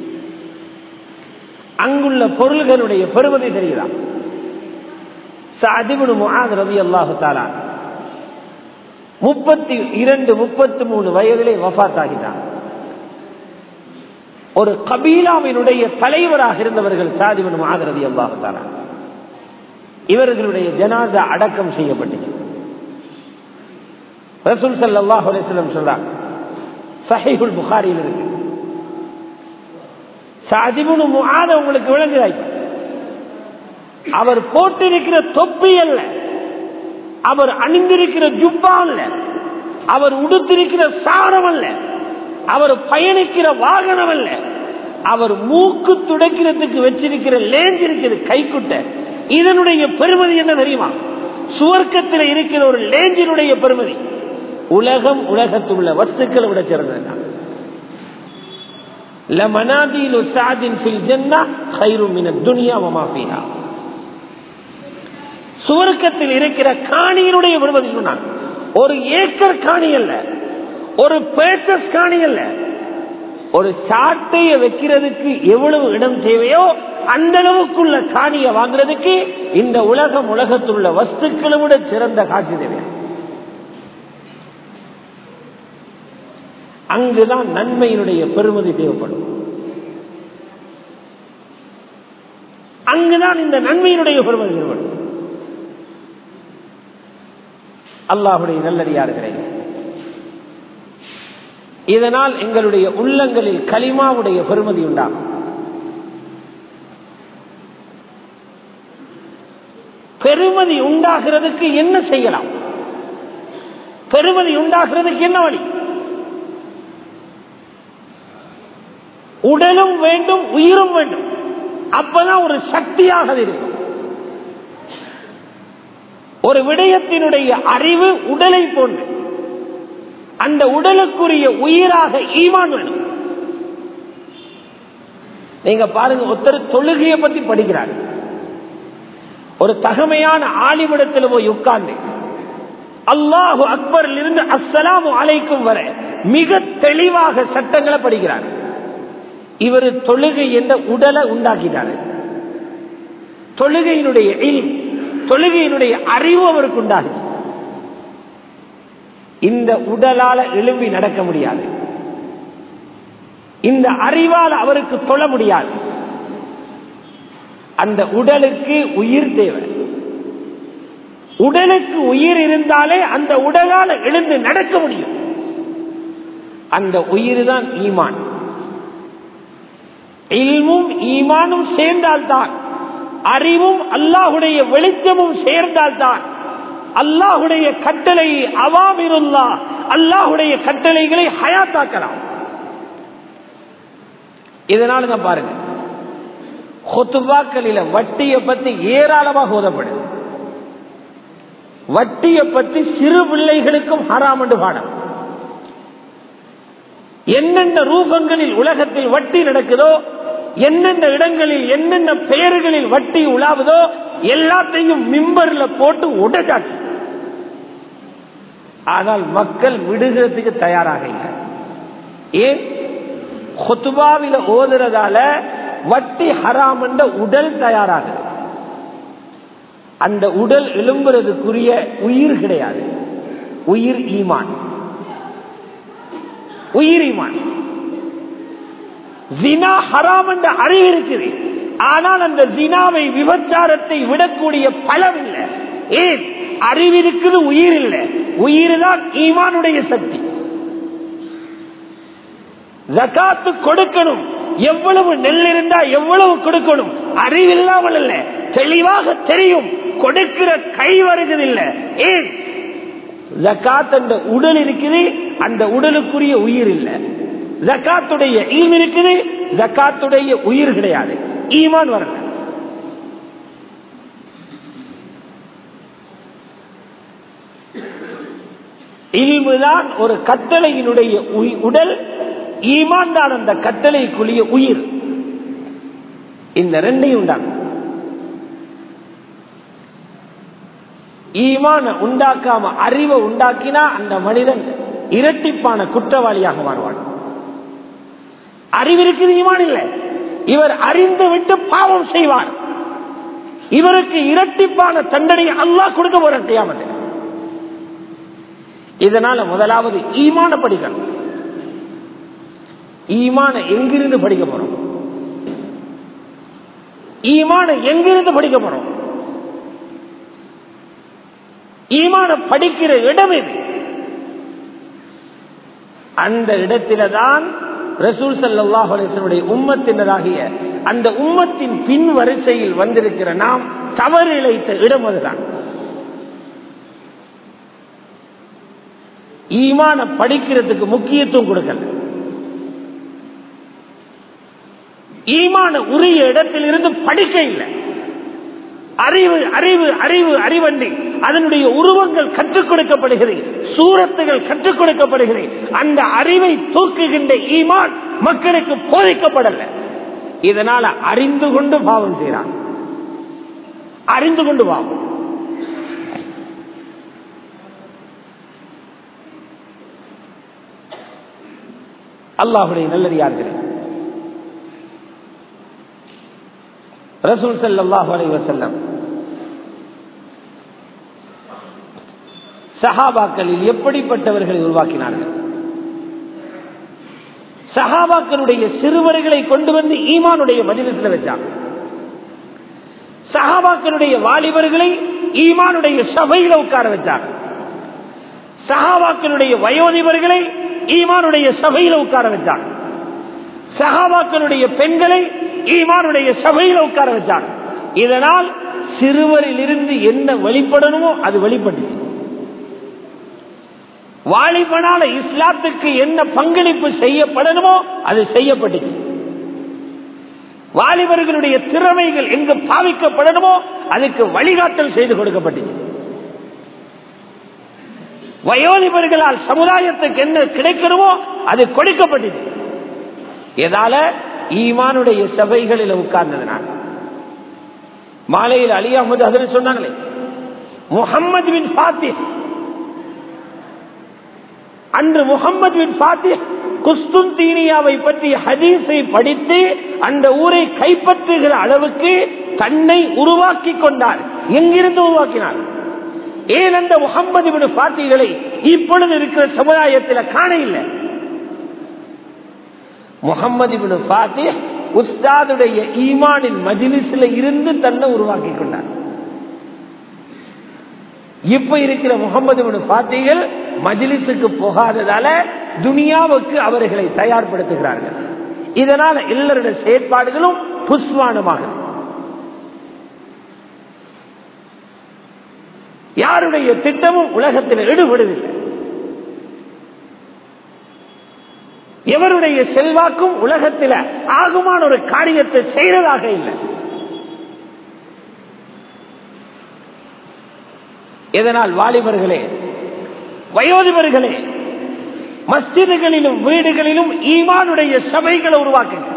அங்குள்ள பொருள்களுடைய பெருமதி தெரியுதா சாதிபுடு முகாத் ரவி அல்லாஹு தாலா முப்பத்தி இரண்டு முப்பத்தி மூணு வயதிலே வஃத் ஆகினார் ஒரு கபீலாவினுடைய தலைவராக இருந்தவர்கள் சாதிவனும் ஆதரதி அல்லாஹால இவர்களுடைய ஜனாதா அடக்கம் செய்யப்பட்டுச்சு ரசூல் சல்லாஹ் அலிஸ்லம் சொல்றாங்க சஹிகுல் புகாரியில் இருக்கு சாதிபுனு முகாத உங்களுக்கு விளங்குதாய் அவர் போட்டிருக்கிற தொப்பி அல்ல அவர் அணிந்திருக்கிற ஜுப்பா அல்ல அவர் உடுத்திருக்கிற சாரம் அல்ல அவர் பயணிக்கிற வாகனம் அல்ல அவர் மூக்கு துடைக்கிறதுக்கு வச்சிருக்கிற லேஞ்ச் இருக்குது கைக்குட்ட இதனுடைய பெருமதி என்ன தெரியுமா சுவர்க்கத்தில் இருக்கிற ஒரு லேஞ்சினுடைய பெருமதி உலகம் உலகத்தில் உள்ள வஸ்துக்களை விட சிறந்தது லமனாதீலு சாதின் ஃபில் ஜன்னா கைரும் மின துனியா வமா ஃபீஹா சுவர்க்கத்தில் இருக்கிற காணியினுடைய விடுவது சொன்னான் ஒரு ஏக்கர் காணி அல்ல ஒரு பேட்டஸ் காணி அல்ல ஒரு சாட்டைய வைக்கிறதுக்கு எவ்வளவு இடம் தேவையோ அந்த அளவுக்குள்ள காணியை வாங்குறதுக்கு இந்த உலகம் உலகத்தில் உள்ள வஸ்துக்களை விட சிறந்த காட்சி தேவை அங்குதான் நன்மையினுடைய பெருமதி தேவைப்படும் அங்குதான் இந்த நன்மையினுடைய பெருமதி தேவைப்படும் அல்லாஹுடைய நல்லடியார்களே இதனால் எங்களுடைய உள்ளங்களில் களிமாவுடைய பெருமதி உண்டாகும் பெருமதி உண்டாகிறதுக்கு என்ன செய்யலாம் பெருமதி உண்டாகிறதுக்கு என்ன வழி உடலும் வேண்டும் உயிரும் வேண்டும் அப்பதான் ஒரு சக்தியாக இருக்கும் ஒரு விடயத்தினுடைய அறிவு உடலை போன்று அந்த உடலுக்குரிய உயிராக ஈமான் வேணும் நீங்க பாருங்க ஒருத்தர் தொழுகையை பத்தி படிக்கிறார் ஒரு தகமையான ஆலிமிடத்தில் போய் உட்கார்ந்து அல்லாஹு அக்பரில் இருந்து அஸ்ஸலாமு அலைக்கும் வர மிக தெளிவாக சட்டங்களை படிக்கிறார் இவர் தொழுகை என்ற உடலை உண்டாக்கிட்டார் தொழுகையினுடைய இல் தொழுகையினுடைய அறிவு அவருக்கு உண்டாகுது இந்த உடலால எழும்பி நடக்க முடியாது இந்த அறிவால் அவருக்கு தொழ முடியாது அந்த உடலுக்கு உயிர் தேவை உடலுக்கு உயிர் இருந்தாலே அந்த உடலால எழுந்து நடக்க முடியும் அந்த உயிர் தான் ஈமான் இல்மும் ஈமானும் சேர்ந்தால்தான் அறிவும் அல்லாஹுடைய வெளிச்சமும் சேர்ந்தால்தான் அல்லாஹுடைய கட்டளை அவாமிருல்லா அல்லாஹுடைய கட்டளைகளை ஹயாத்தாக்கலாம் இதனால தான் பாருங்க ஹொத்துபாக்களில வட்டியை பத்தி ஏராளமாக ஓதப்படுது வட்டியை பற்றி சிறு பிள்ளைகளுக்கும் ஹராம் என்று பாடம் என்னென்ன ரூபங்களில் உலகத்தில் வட்டி நடக்குதோ என்னென்ன இடங்களில் என்னென்ன பெயர்களில் வட்டி உலாவுதோ எல்லாத்தையும் மிம்பர்ல போட்டு உடச்சாச்சு ஆனால் மக்கள் விடுகிறதுக்கு தயாராக இல்லை ஏன் ஹொத்துபாவில ஓதுறதால வட்டி ஹராம் என்ற உடல் தயாராகுது அந்த உடல் எழும்புறதுக்குரிய உயிர் கிடையாது உயிர் ஈமான் உயிர் ஈமான் ஜினா ஹராம் என்ற அறிவு இருக்குது ஆனால் அந்த ஜினாவை விபச்சாரத்தை விடக்கூடிய பலம் இல்லை ஏன் அறிவு இருக்குது உயிர் இல்லை உயிர் தான் ஈமானுடைய சக்தி ஜக்காத்து கொடுக்கணும் எவ்வளவு நெல் இருந்தா எவ்வளவு கொடுக்கணும் அறிவில்லாமல் அல்ல தெளிவாக தெரியும் கொடுக்கிற கை வருகிறதில்லை ஏன் ஜக்காத் அந்த உடல் இருக்குது அந்த உடலுக்குரிய உயிர் இல்லை ஜக்காத்துடைய ஈம் இருக்குது ஜக்காத்துடைய உயிர் கிடையாது ஈமான் வரல இல்முதான் ஒரு கட்டளையினுடைய உடல் ஈமான் தான் அந்த கட்டளைக்குரிய உயிர் இந்த ரெண்டையும் உண்டாகும் ஈமான உண்டாக்காம அறிவை உண்டாக்கினா அந்த மனிதன் இரட்டிப்பான குற்றவாளியாக மாறுவான் அறிவிற்கு ஈமான் இல்லை இவர் அறிந்து விட்டு பாவம் செய்வார் இவருக்கு இரட்டிப்பான தண்டனை அல்லாஹ் கொடுக்க போற செய்யாமல் இதனால முதலாவது ஈமான படிக்கணும் ஈமான எங்கிருந்து படிக்க போறோம் ஈமான எங்கிருந்து படிக்க போறோம் ஈமான படிக்கிற இடம் எது அந்த இடத்தில தான் ரசூல் சல்லாஹ் அலிசனுடைய உம்மத்தினராகிய அந்த உம்மத்தின் பின் வரிசையில் வந்திருக்கிற நாம் தவறு இழைத்த இடம் அதுதான் ஈமான படிக்கிறதுக்கு முக்கியத்துவம் கொடுக்கல ஈமான உரிய இடத்தில் இருந்து படிக்க இல்லை அறிவு அறிவு அறிவு அறிவண்டி அதனுடைய உருவங்கள் கற்றுக் கொடுக்கப்படுகிறது சூரத்துகள் கற்றுக் கொடுக்கப்படுகிறது அந்த அறிவை தூக்குகின்ற ஈமான் மக்களுக்கு போதிக்கப்படல இதனால அறிந்து கொண்டு பாவம் செய்கிறான் அறிந்து கொண்டு பாவம் அல்லாஹுடைய நல்லடியார்களே ரசூல் சல்லாஹு அலை வசல்லம் சஹாபாக்களில் எப்படிப்பட்டவர்களை உருவாக்கினார்கள் சஹாபாக்களுடைய சிறுவர்களை கொண்டு வந்து ஈமானுடைய மதிலத்தில் வச்சாங்க சஹாபாக்களுடைய வாலிபர்களை ஈமானுடைய சபையில உட்கார வச்சாங்க சஹாபாக்களுடைய வயோதிபர்களை ஈமானுடைய சபையில உட்கார வச்சாங்க சஹாபாக்களுடைய பெண்களை ஈமானுடைய சபையில உட்கார வச்சாங்க இதனால் சிறுவரில் இருந்து என்ன வெளிப்படணுமோ அது வெளிப்பட்டு வாலிபனால இஸ்லாத்துக்கு என்ன பங்களிப்பு செய்யப்படணுமோ அது செய்யப்பட்டுச்சு வாலிபர்களுடைய திறமைகள் எங்கு பாவிக்கப்படணுமோ அதுக்கு வழிகாட்டல் செய்து கொடுக்கப்பட்டுச்சு வயோதிபர்களால் சமுதாயத்துக்கு என்ன கிடைக்கணுமோ அது கொடுக்கப்பட்டுச்சு எதால ஈமானுடைய சபைகளில் உட்கார்ந்ததுனால மாலையில் அலி அஹமது அதில் சொன்னாங்களே முகம்மது பின் பாத்தி அன்று முகம்மது பின் பாத்தி குஸ்துந்தீனியாவை பற்றி ஹதீஸை படித்து அந்த ஊரை கைப்பற்றுகிற அளவுக்கு தன்னை உருவாக்கி கொண்டார் எங்கிருந்து உருவாக்கினார் ஏன் அந்த முகம்மது பின் பாத்திகளை இப்பொழுது இருக்கிற சமுதாயத்தில் காண இல்லை முகம்மது பின் பாத்தி உஸ்தாதுடைய ஈமானின் மஜிலிசில் இருந்து தன்னை உருவாக்கி கொண்டார் இப்ப இருக்கிற முகமது பின் பாத்திகள் மஜிலிசுக்கு போகாததால துனியாவுக்கு அவர்களை தயார்படுத்துகிறார்கள் இதனால எல்லாருடைய செயற்பாடுகளும் புஷ்வானமாக யாருடைய திட்டமும் உலகத்தில் ஈடுபடுவதில்லை எவருடைய செல்வாக்கும் உலகத்தில் ஆகுமான ஒரு காரியத்தை செய்யறதாக இல்லை இதனால் வாலிபர்களே வயோதிபர்களே மஸ்ஜிதுகளிலும் வீடுகளிலும் ஈமானுடைய சபைகளை உருவாக்குங்க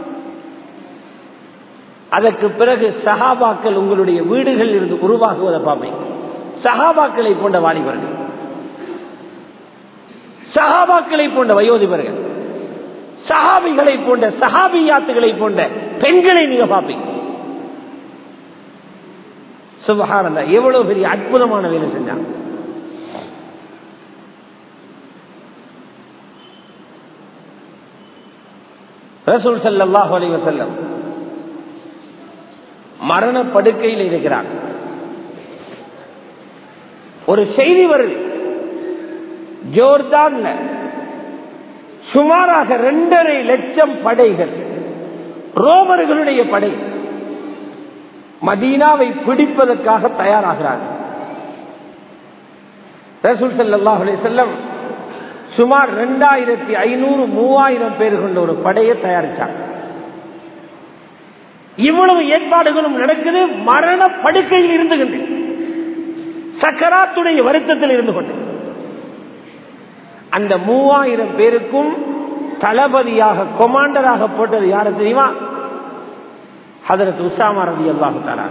அதற்கு பிறகு சஹாபாக்கள் உங்களுடைய வீடுகளில் இருந்து உருவாகுவதை பார்ப்பீங்க சஹாபாக்களை போன்ற வாலிபர்கள் சஹாபாக்களை போன்ற வயோதிபர்கள் சஹாபிகளை போன்ற சஹாபியாத்துகளை போன்ற பெண்களை நீங்க பார்ப்பீங்க சுபகானந்தா எவ்வளவு பெரிய அற்புதமான வேலை செஞ்சாங்க ரசூல் சல்லாஹ் அலி வசல்லம் மரண படுக்கையில் இருக்கிறார் ஒரு செய்தி வருது ஜோர்தான் சுமாராக இரண்டரை லட்சம் படைகள் ரோமர்களுடைய படை மதீனாவை பிடிப்பதற்காக தயாராகிறார்கள் ரசூல் சல்லாஹ் செல்லம் சுமார் ரெண்டாயிரத்தி ஐநூறு மூவாயிரம் பேர் கொண்ட ஒரு படையை தயாரிச்சாங்க இவ்வளவு ஏற்பாடுகளும் நடக்குது மரண படுக்கையில் இருந்து கொண்டு சக்கராத்துடைய வருத்தத்தில் இருந்து கொண்டு அந்த மூவாயிரம் பேருக்கும் தளபதியாக கொமாண்டராக போட்டது யாரு தெரியுமா ஹதரத் உசாமா ரவி அல்லாஹு தாலா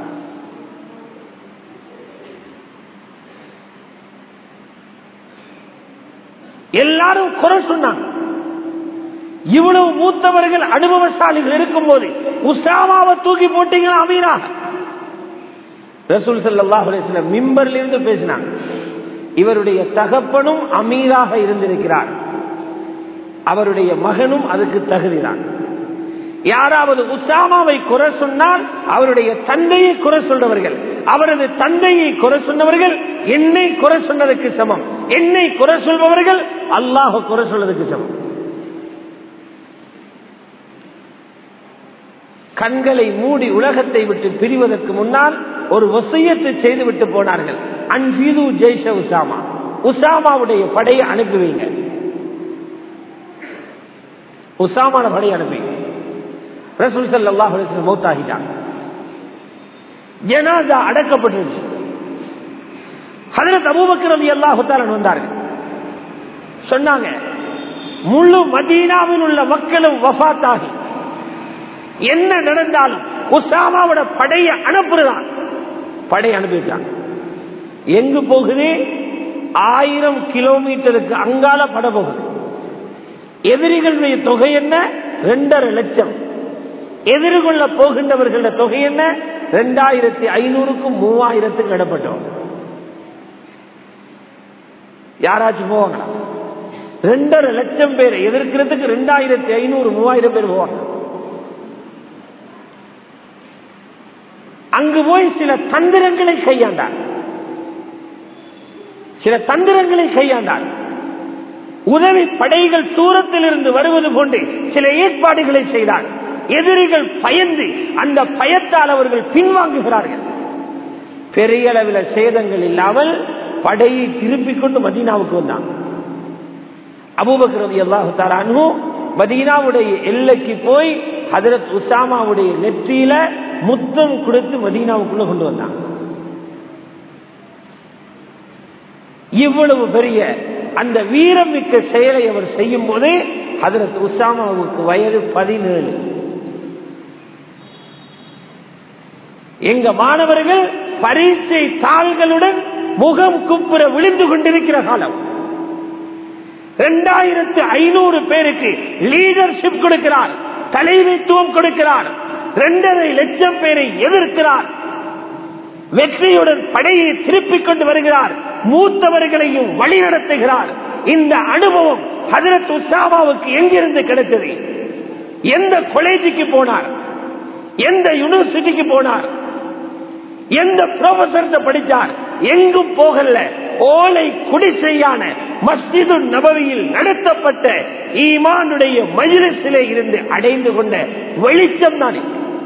எல்லாரும் குறை சொன்னாங்க இவ்வளவு மூத்தவர்கள் அனுபவசாலிகள் இருக்கும் போது உசாமாவை தூக்கி போட்டீங்களா அமீராக ரசூல் சல்லாஹ் மிம்பர்ல இருந்து பேசினாங்க இவருடைய தகப்பனும் அமீராக இருந்திருக்கிறார் அவருடைய மகனும் அதுக்கு தகுதிதான் யாராவது உசாமாவை குறை சொன்னால் அவருடைய தந்தையை குறை சொன்னவர்கள் அவரது தந்தையை குறை சொன்னவர்கள் என்னை குறை சொன்னதுக்கு சமம் என்னை குறை சொல்பவர்கள் அல்லாஹ் குறை சொல்வதற்கு சமம் கண்களை மூடி உலகத்தை விட்டு பிரிவதற்கு முன்னால் ஒரு வசியத்தை செய்து விட்டு போனார்கள் அன்பீது ஜெய்ஷ உசாமா உசாமாவுடைய படையை அனுப்பி வைங்க உசாமான படையை அனுப்பி ரசூல் சல்லாஹ் மௌத்தாகிட்டாங்க ஜனாதா அடக்கப்பட்டிருச்சு ஹதரத் அபூபக்கர் அலி அல்லாஹுத்தாலன் வந்தார்கள் சொன்னாங்க முழு மதீனாவில் உள்ள மக்களும் வஃத்தாகி என்ன நடந்தாலும் உசாமாவோட படையை அனுப்புறதான் படை அனுப்பிட்டாங்க எங்கு போகுது ஆயிரம் கிலோமீட்டருக்கு அங்கால பட போகுது எதிரிகளுடைய தொகை என்ன ரெண்டரை லட்சம் எதிர்கொள்ள போகின்றவர்கள தொகை என்ன ரெண்டாயிரத்தி ஐநூறுக்கும் மூவாயிரத்துக்கு இடப்பட்டோம் யாராச்சும் போவாங்களா ரெண்டரை லட்சம் பேர் எதிர்க்கிறதுக்கு ரெண்டாயிரத்தி ஐநூறு மூவாயிரம் பேர் போவாங்க அங்கு போய் சில தந்திரங்களை கையாண்டார் சில தந்திரங்களை கையாண்டார் உதவி படைகள் தூரத்தில் இருந்து வருவது போன்று சில ஏற்பாடுகளை செய்தார் எதிரிகள் பயந்து அந்த பயத்தால் அவர்கள் பின்வாங்குகிறார்கள் பெரிய அளவில் சேதங்கள் இல்லாமல் படையை திருப்பிக் கொண்டு மதீனாவுக்கு வந்தாங்க அபூபக்ரதி அல்லாஹு தாரானு மதீனாவுடைய எல்லைக்கு போய் ஹதரத் உசாமாவுடைய நெற்றியில முத்தம் கொடுத்து மதீனாவுக்குள்ள கொண்டு வந்தாங்க இவ்வளவு பெரிய அந்த வீரமிக்க செயலை அவர் செய்யும் போது ஹதரத் உசாமாவுக்கு வயது பதினேழு எங்க மாணவர்கள் பரீட்சை தாள்களுடன் முகம் குப்புற விழுந்து கொண்டிருக்கிற காலம் இரண்டாயிரத்து ஐநூறு பேருக்கு லீடர்ஷிப் கொடுக்கிறார் தலைமைத்துவம் கொடுக்கிறார் இரண்டரை லட்சம் பேரை எதிர்க்கிறார் வெற்றியுடன் படையை திருப்பிக் கொண்டு வருகிறார் மூத்தவர்களையும் வழிநடத்துகிறார் இந்த அனுபவம் ஹதரத் உசாமாவுக்கு எங்கிருந்து கிடைத்தது எந்த காலேஜுக்கு போனார் எந்த யூனிவர்சிட்டிக்கு போனார் எந்த ப்ரொஃபசர் படித்தார் எங்கும் போகல ஓலை குடிசையான மஸ்ஜிது நபவியில் நடத்தப்பட்ட ஈமானுடைய மஜிலிசிலே இருந்து அடைந்து கொண்ட வெளிச்சம் தான்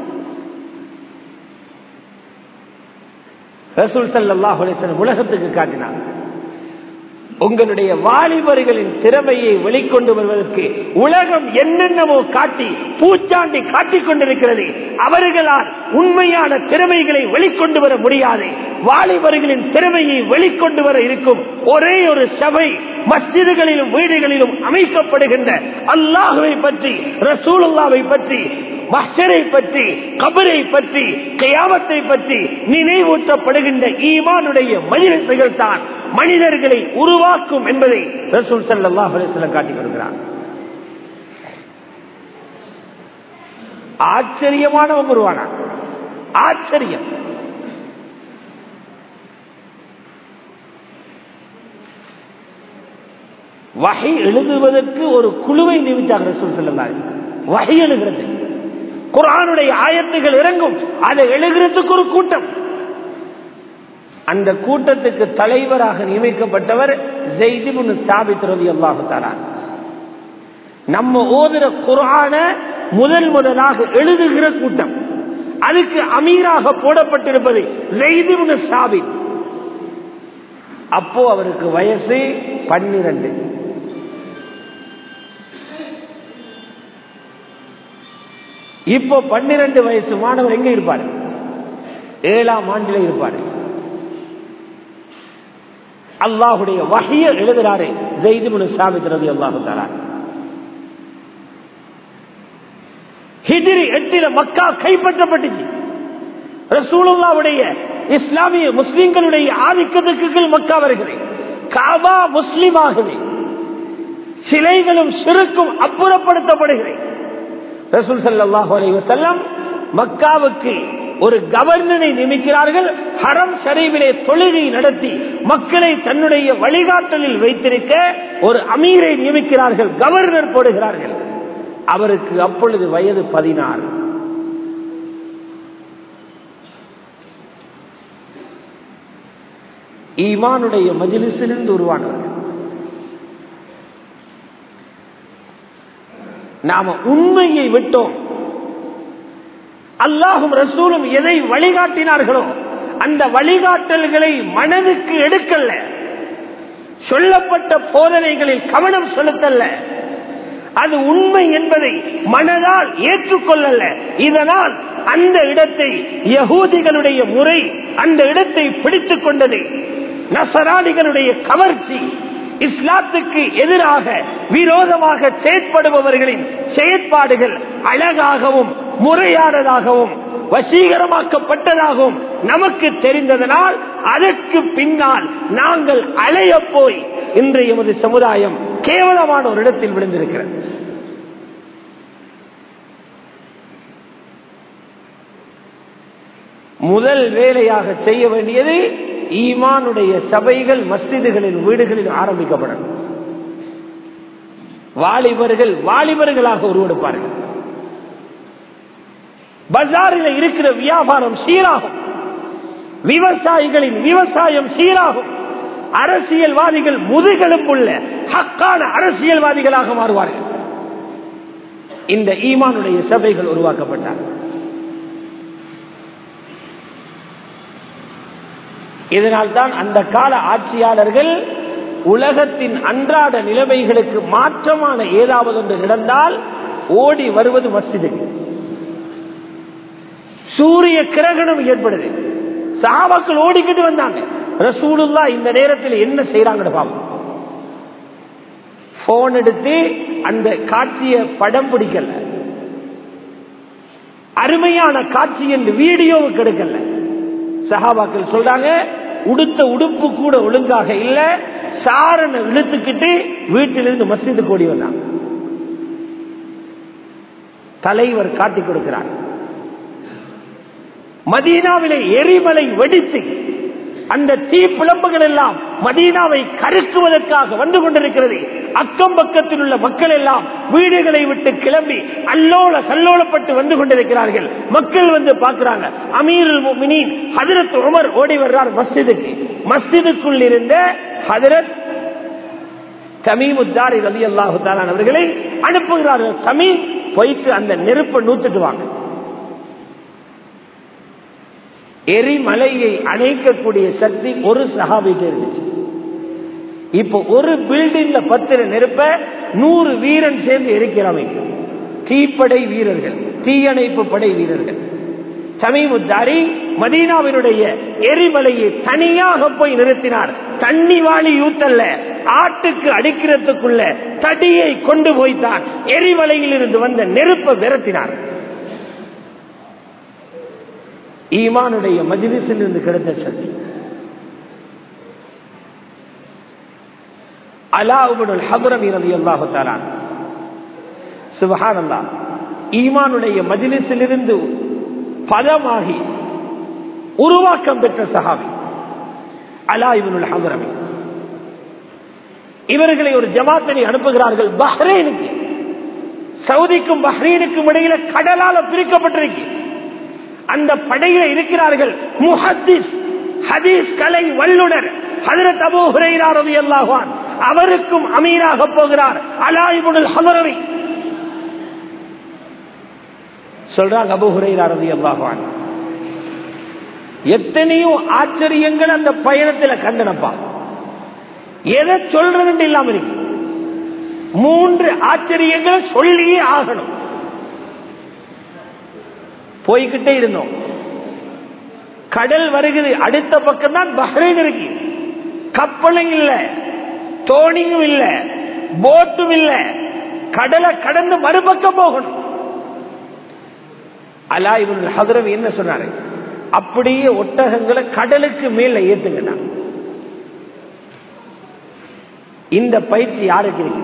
ரசூல் சல்லாஹ் உலகத்துக்கு காட்டினார் உங்களுடைய வாலிபர்களின் திறமையை வெளிக்கொண்டு வருவதற்கு உலகம் என்னென்னவோ காட்டி பூச்சாண்டி காட்டிக் கொண்டிருக்கிறது அவர்களால் உண்மையான திறமைகளை வெளிக்கொண்டு வர முடியாது வாலிபர்களின் திறமையை வெளிக்கொண்டு வர இருக்கும் ஒரே ஒரு சபை மஸ்ஜிதுகளிலும் வீடுகளிலும் அமைக்கப்படுகின்ற அல்லாஹுவை பற்றி ரசூலுல்லாவை பற்றி மஹரை பற்றி கபரை பற்றி கயாமத்தை பற்றி நினைவூட்டப்படுகின்ற ஈமானுடைய மனிதர்கள் தான் மனிதர்களை உருவாக்கும் என்பதை ரசூல் சல்லாஹ் அலிஸ்லம் காட்டிக் கொடுக்கிறார் ஆச்சரியமானவன் உருவானான் ஆச்சரியம் வகை எழுதுவதற்கு ஒரு குழுவை நியமித்தார் ரசூல் செல்லலாம் வகை எழுகிறது குரானுடைய ஆயத்துகள் இறங்கும் அதை எழுகிறதுக்கு ஒரு கூட்டம் அந்த கூட்டத்துக்கு தலைவராக நியமிக்கப்பட்டவர் ஜெய்திபுன் சாபித் ரவி அல்லாஹு நம்ம ஓதுற குரான முதல் முதலாக எழுதுகிற கூட்டம் அதுக்கு அமீராக போடப்பட்டிருப்பது ஜெய்திபுன் சாபித் அப்போ அவருக்கு வயசு பன்னிரண்டு இப்போ பன்னிரண்டு வயசு மாணவர் எங்க இருப்பாரு ஏழாம் ஆண்டில் இருப்பாரு அல்லாஹுடைய வகைய எழுதுறாரு ஜெய்துமுனு சாபித் ரவி அல்லாஹு தரார் ஹிஜிரி எட்டில மக்கா கைப்பற்றப்பட்டுச்சு ரசூலுல்லாவுடைய இஸ்லாமிய முஸ்லிம்களுடைய ஆதிக்கத்துக்கு கீழ் மக்கா வருகிறேன் காபா முஸ்லிம் ஆகுது சிலைகளும் சிறுக்கும் அப்புறப்படுத்தப்படுகிறேன் ரசூல் சல்லாஹூ அலி வசல்லம் மக்காவுக்கு ஒரு கவர்னரை நியமிக்கிறார்கள் ஹரம் ஷரீபிலே தொழுகை நடத்தி மக்களை தன்னுடைய வழிகாட்டலில் வைத்திருக்க ஒரு அமீரை நியமிக்கிறார்கள் கவர்னர் போடுகிறார்கள் அவருக்கு அப்பொழுது வயது பதினாறு ஈமானுடைய மஜிலிசிலிருந்து உருவானவர்கள் நாம உண்மையை விட்டோம் அல்லாஹும் ரசூலும் எதை வழிகாட்டினார்களோ அந்த வழிகாட்டல்களை மனதுக்கு எடுக்கல்ல சொல்லப்பட்ட போதனைகளில் கவனம் செலுத்தல்ல அது உண்மை என்பதை மனதால் ஏற்றுக்கொள்ளல இதனால் அந்த இடத்தை யகூதிகளுடைய முறை அந்த இடத்தை பிடித்துக் கொண்டது நசராணிகளுடைய கவர்ச்சி இஸ்லாத்துக்கு எதிராக விரோதமாக செயற்படுபவர்களின் செயற்பாடுகள் அழகாகவும் முறையானதாகவும் வசீகரமாக்கப்பட்டதாகவும் நமக்கு தெரிந்ததனால் அதற்கு பின்னால் நாங்கள் அலைய போய் இன்று எமது சமுதாயம் கேவலமான ஒரு இடத்தில் விழுந்திருக்கிறது முதல் வேலையாக செய்ய வேண்டியது ஈமானுடைய சபைகள் மஸ்ஜிதுகளின் வீடுகளில் ஆரம்பிக்கப்படணும் வாலிபர்கள் வாலிபர்களாக உருவெடுப்பார்கள் பஜாரில் இருக்கிற வியாபாரம் சீராகும் விவசாயிகளின் விவசாயம் சீராகும் அரசியல்வாதிகள் முதுகெலும்புள்ள ஹக்கான அரசியல்வாதிகளாக மாறுவார்கள் இந்த ஈமானுடைய சபைகள் உருவாக்கப்பட்டார் இதனால்தான் அந்த கால ஆட்சியாளர்கள் உலகத்தின் அன்றாட நிலைமைகளுக்கு மாற்றமான ஏதாவது ஒன்று நடந்தால் ஓடி வருவது மஸ்ஜிதுக்கு சூரிய கிரகணம் ஏற்படுது சாபாக்கள் ஓடிக்கிட்டு வந்தாங்க ரசூலுல்லா இந்த நேரத்தில் என்ன செய்யறாங்கன்னு பாப்போம் போன் எடுத்து அந்த காட்சியை படம் பிடிக்கல அருமையான காட்சி என்று வீடியோவுக்கு எடுக்கல சஹாபாக்கள் சொல்றாங்க உடுத்த உடுப்பு கூட ஒழுங்காக இல்ல சாரனை இழுத்துக்கிட்டு வீட்டிலிருந்து மஸ்ஜிதுக்கு ஓடி வந்தாங்க தலைவர் காட்டி கொடுக்கிறார் மதீனாவிலே எரிமலை வெடித்து அந்த தீ புலம்புகள் எல்லாம் மதீனாவை கருக்குவதற்காக வந்து கொண்டிருக்கிறது அக்கம் பக்கத்தில் உள்ள மக்கள் எல்லாம் வீடுகளை விட்டு கிளம்பி அல்லோல சல்லோலப்பட்டு வந்து கொண்டிருக்கிறார்கள் மக்கள் வந்து பார்க்கிறாங்க அமீருல் முஃமினீன் ஹதரத் உமர் ஓடி வர்றார் மஸ்ஜிதுக்கு மஸ்ஜிதுக்குள் இருந்த ஹதரத் தமீமுத்தாரி ரவி அல்லாஹு அவர்களை அனுப்புகிறார்கள் தமீம் போயிட்டு அந்த நெருப்பை நூத்துட்டு வாங்க எரிமலையை அணைக்கக்கூடிய சக்தி ஒரு சகாபிக்கு இருந்துச்சு இப்ப ஒரு பில்டிங்ல பத்திர நெருப்ப நூறு வீரன் சேர்ந்து எரிக்கிறமைக்கு தீப்படை வீரர்கள் தீயணைப்பு படை வீரர்கள் சமீமுத்தாரி மதீனாவினுடைய எரிமலையை தனியாக போய் நிறுத்தினார் தண்ணி வாளி ஊத்தல்ல ஆட்டுக்கு அடிக்கிறதுக்குள்ள தடியை கொண்டு போய்த்தான் எரிமலையில் இருந்து வந்த நெருப்பை விரட்டினார் ஈமானுடைய மஜிலிசில் இருந்து கிடைத்த சக்தி அலாவுபனுல் ஹபரமி ரவி அல்லாஹு தாலான் சுபஹானல்லா ஈமானுடைய மஜிலிசிலிருந்து பதமாகி உருவாக்கம் பெற்ற சஹாபி அலா இவனுல் ஹபரமி இவர்களை ஒரு ஜமாத்தனை அனுப்புகிறார்கள் பஹ்ரைனுக்கு சவுதிக்கும் பஹ்ரைனுக்கும் இடையில கடலால பிரிக்கப்பட்டிருக்கு அந்த படையில இருக்கிறார்கள் முஹத்திஸ் ஹதீஸ் கலை வல்லுனர் ஹதரத் அபு ஹுரைரா ரலியல்லாஹு அன்ஹு அவருக்கும் அமீராக போகிறார் அலாயிபுல் ஹதரவி சொல்றாங்க அபு ஹுரைரா ரலியல்லாஹு அன்ஹு எத்தனையோ ஆச்சரியங்கள் அந்த பயணத்துல கண்டனப்பா எதை சொல்றதுன்னு இல்லாம இருக்கு மூன்று ஆச்சரியங்களை சொல்லியே ஆகணும் போய்கிட்டே இருந்தோம் கடல் வருகிறது அடுத்த பக்கம் தான் பஹ்ரைன் இருக்கு கப்பலும் இல்ல தோணியும் இல்ல போட்டும் இல்ல கடலை கடந்து மறுபக்கம் போகணும் அலா இவன் ஹதரவி என்ன சொன்னாரு அப்படியே ஒட்டகங்களை கடலுக்கு மேல ஏத்துங்கண்ணா இந்த பயிற்சி யாருக்கு இருக்கு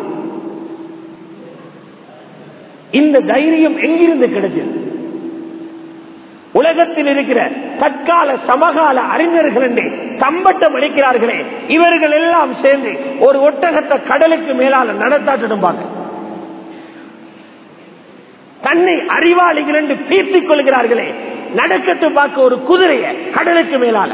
இந்த தைரியம் எங்கிருந்து கிடைச்சது உலகத்தில் இருக்கிற தற்கால சமகால அறிஞர்கள் என்று தம்பட்டம் அளிக்கிறார்களே இவர்கள் எல்லாம் சேர்ந்து ஒரு ஒட்டகத்தை கடலுக்கு மேலால நடத்தாட்டிடும் பார்க்க தன்னை அறிவாளிகள் என்று பீர்த்திக் கொள்கிறார்களே நடக்கத்து பார்க்க ஒரு குதிரையை கடலுக்கு மேலால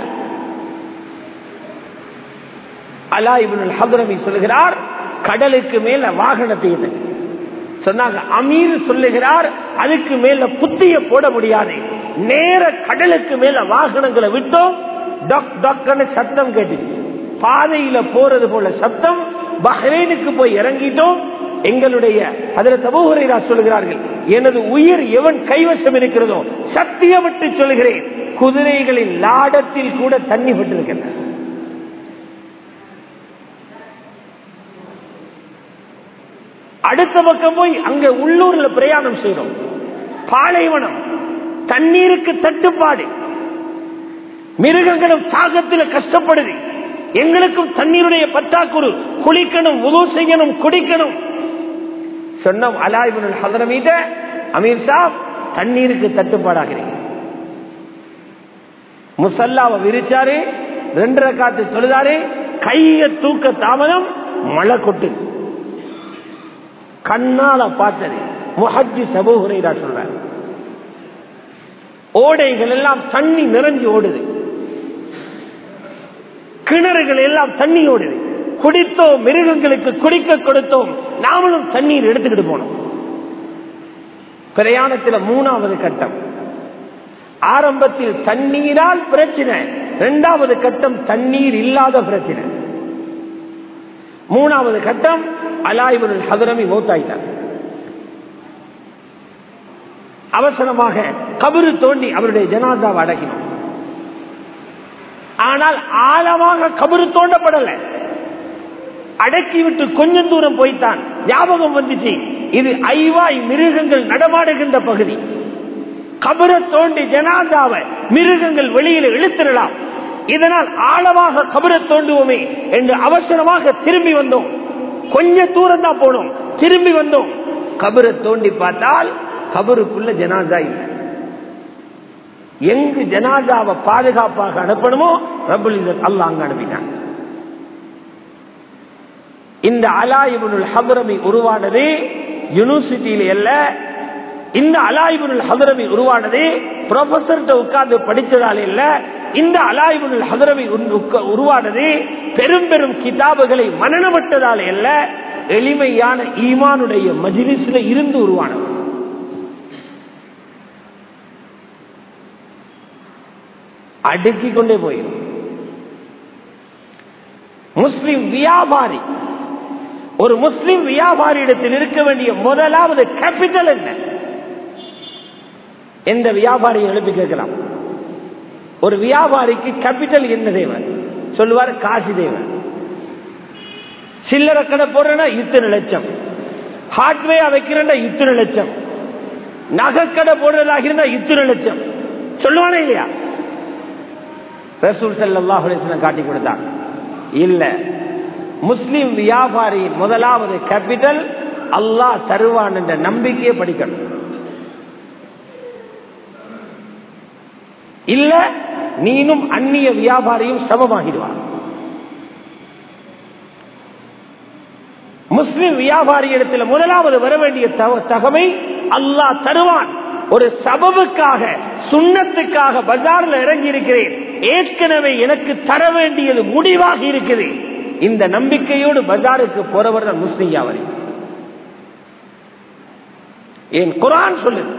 அலா இவனுள் ஹதுரமி சொல்லுகிறார் கடலுக்கு மேல வாகனத்தை இது. சொன்னாங்க அமீர் சொல்லுகிறார் அதுக்கு மேல புத்திய போட முடியாது நேர கடலுக்கு மேல வாகனங்களை விட்டோம் டொக் டொக்கன்னு சத்தம் கேட்டுச்சு பாதையில போறது போல சத்தம் பஹ்ரைனுக்கு போய் இறங்கிட்டோம் எங்களுடைய அதில் தபோஹரைரா சொல்லுகிறார்கள் எனது உயிர் எவன் கைவசம் இருக்கிறதோ சத்தியமிட்டு சொல்கிறேன் குதிரைகளின் லாடத்தில் கூட தண்ணி விட்டிருக்கின்றன அடுத்த பக்கம் போய் அங்க உள்ளூர்ல பிரயாணம் செய்யறோம் பாலைவனம் தண்ணீருக்கு தட்டுப்பாடு மிருகங்களும் தாகத்தில் கஷ்டப்படுது எங்களுக்கும் தண்ணீருடைய பற்றாக்குறு குளிக்கணும் உதவு செய்யணும் குடிக்கணும் சொன்னோம் அலாய்புல் ஹதரமீத அமீர் சாப் தண்ணீருக்கு தட்டுப்பாடாகிறீங்க முசல்லாவை விரிச்சாரு ரெண்டரை காத்து தொழுதாரு கைய தூக்க தாமதம் மழை கொட்டு கண்ணால பார்த்தது முஹஜி சபூஹுரைரா சொல்றாரு ஓடைகள் எல்லாம் தண்ணி நிறைஞ்சு ஓடுது கிணறுகள் எல்லாம் தண்ணி ஓடுது குடித்தோம் மிருகங்களுக்கு குடிக்க கொடுத்தோம் நாமளும் தண்ணீர் எடுத்துக்கிட்டு போனோம் பிரயாணத்தில் மூணாவது கட்டம் ஆரம்பத்தில் தண்ணீரால் பிரச்சனை இரண்டாவது கட்டம் தண்ணீர் இல்லாத பிரச்சனை மூணாவது கட்டம் அலாய்புல் ஹதரமி மௌத்தாயிட்டார் அவசரமாக கபரு தோண்டி அவருடைய ஜனாதாவை அடக்கினோம் ஆனால் ஆழமாக கபரு தோண்டப்படல அடக்கிவிட்டு கொஞ்சம் தூரம் போய்த்தான் ஞாபகம் வந்துச்சு இது ஐவாய் மிருகங்கள் நடமாடுகின்ற பகுதி கபரை தோண்டி ஜனாதாவை மிருகங்கள் வெளியில் இழுத்திடலாம் இதனால் ஆழமாக கபரை தோண்டுவோமே என்று அவசரமாக திரும்பி வந்தோம் கொஞ்ச தூரம் தான் போனோம் திரும்பி வந்தோம் கபரை தோண்டி பார்த்தால் கபருக்குள்ள ஜனாதா இல்லை எங்கு ஜனாதாவை பாதுகாப்பாக அனுப்பணுமோ ரபுல் அல்ல அங்க அனுப்பினான் இந்த அலாயிபுல் ஹபரமி உருவானது யூனிவர்சிட்டியில அல்ல இந்த அலாயிபுல் ஹதரமி உருவானது ப்ரொஃபசர்கிட்ட உட்கார்ந்து படிச்சதால் இல்ல இந்த அலாயிபுல் ஹதரமி உருவானது பெரும் பெரும் கிதாபுகளை மனநமட்டதால் அல்ல எளிமையான ஈமானுடைய மஜிலிஸ்ல இருந்து உருவானது அடுக்கிக் கொண்டே போயிடும் முஸ்லிம் வியாபாரி ஒரு முஸ்லிம் வியாபாரியிடத்தில் இருக்க வேண்டிய முதலாவது கேபிட்டல் என்ன எந்த வியாபாரியை எழுப்பி கேட்கலாம் ஒரு வியாபாரிக்கு கேபிட்டல் என்ன தேவன் சொல்லுவார் காசு தேவன் சில்லறை கடை போடுறேன்னா இத்தனை லட்சம் ஹார்ட்வேர் வைக்கிறேன்னா இத்தனை லட்சம் நகைக்கடை போடுறதாக இருந்தா இத்தனை லட்சம் சொல்லுவானே இல்லையா ரசூல் சல்லாஹ் காட்டி கொடுத்தாங்க இல்ல முஸ்லிம் வியாபாரியின் முதலாவது கேபிட்டல் அல்லாஹ் தருவான் என்ற நம்பிக்கையை படிக்கணும் இல்ல நீனும் அந்நிய வியாபாரியும் சமமாகிடுவார் முஸ்லிம் வியாபாரி இடத்துல முதலாவது வர வேண்டிய தகமை அல்லாஹ் தருவான் ஒரு சபபுக்காக சுண்ணத்துக்காக பஜார்ல இறங்கி இருக்கிறேன் ஏற்கனவே எனக்கு தர வேண்டியது முடிவாக இருக்குது இந்த நம்பிக்கையோடு பஜாருக்கு போறவர் தான் முஸ்லிம் வியாபாரி என் குரான் சொல்லுது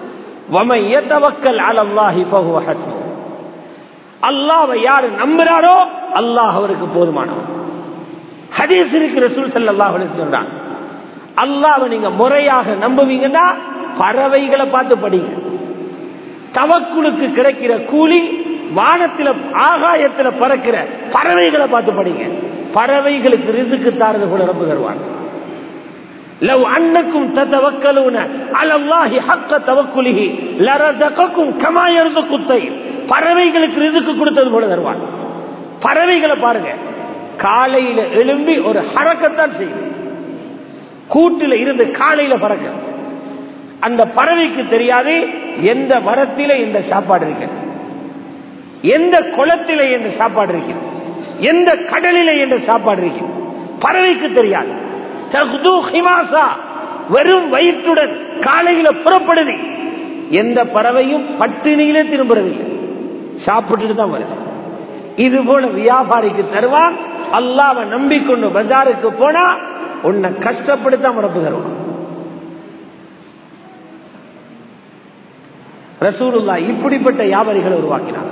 அல்லாவை யாரு நம்புறாரோ அல்லாஹ் அவருக்கு போதுமானவன் ஹதீஸ் இருக்கு ரசூல் சல்லாஹ் சொல்றான் அல்லாவை நீங்க முறையாக நம்புவீங்கன்னா பறவைகளை பார்த்து படிங்க தவக்குழுக்கு கிடைக்கிற கூலி வானத்துல ஆகாயத்துல பறக்கிற பறவைகளை பார்த்து படிங்க பறவைகளுக்கு ரிசுக்கு தாரது போல ரப்பு தருவான் லவ் அன்னக்கும் தத்தவக்கலூன அலல்லாஹி ஹக்க தவக்குலிஹி லரதகக்கும் கமா யர்துகு தைர் பறவைகளுக்கு ரிசுக்கு கொடுத்தது போல தருவான் பறவைகளை பாருங்க காலையில எழும்பி ஒரு ஹரக்கத்தான் செய்யும் கூட்டில இருந்து காலையில பறக்க அந்த பறவைக்கு தெரியாது எந்த மரத்திலே இந்த சாப்பாடு இருக்கு எந்த குளத்திலே என்ற சாப்பாடு இருக்கு எந்த கடலிலே என்ற சாப்பாடு இருக்கு பறவைக்கு தெரியாது தகுது ஹிமாசா வெறும் வயிற்றுடன் காலையில புறப்படுது எந்த பறவையும் பட்டினியிலே திரும்புறதில்லை சாப்பிட்டுட்டு தான் வருது இது போல வியாபாரிக்கு தருவான் அல்லாவை நம்பிக்கொண்டு பஜாருக்கு போனா உன்னை கஷ்டப்படுத்த மறப்பு தருவான் ரசூலுல்லா இப்படிப்பட்ட வியாபாரிகளை உருவாக்கினார்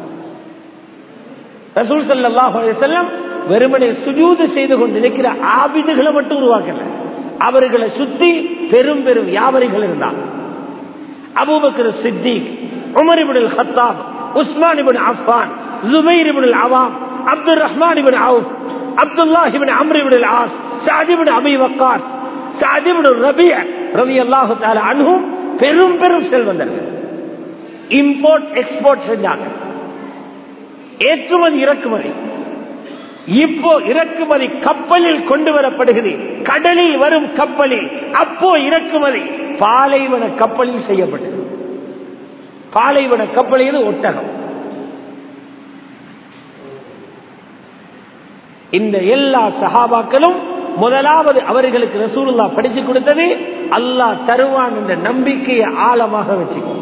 ரசூல் சல்லாஹ் செல்லம் வெறுமனே சுஜூது செய்து கொண்டிருக்கிற ஆபிதுகளை மட்டும் உருவாக்கல அவர்களை சுத்தி பெரும் பெரும் வியாபாரிகள் இருந்தார் Abu Bakr Siddiq Umar ibn Khattab Usman ibn Affan Zubair ibn Awam Abdul Rahman ibn Awf Abdullah ibn Amr ibn As Saad bin Abi Waqqas Saad bin Rabi ரவி அல்லாஹு தால அனுகும் பெரும் பெரும் செல்வந்தர்கள் இம்போர்ட் எக்ஸ்போர்ட் செஞ்சாங்க ஏற்றுமதி இறக்குமதி இப்போ இறக்குமதி கப்பலில் கொண்டு வரப்படுகிறது கடலில் வரும் கப்பலில் அப்போ இறக்குமதி பாலைவன கப்பலில் செய்யப்பட்டது பாலைவன கப்பலில் ஒட்டகம் இந்த எல்லா சகாபாக்களும் முதலாவது அவர்களுக்கு ரசூலுல்லா படிச்சு கொடுத்தது அல்லாஹ் தருவான் என்ற நம்பிக்கையை ஆழமாக வச்சுக்கோ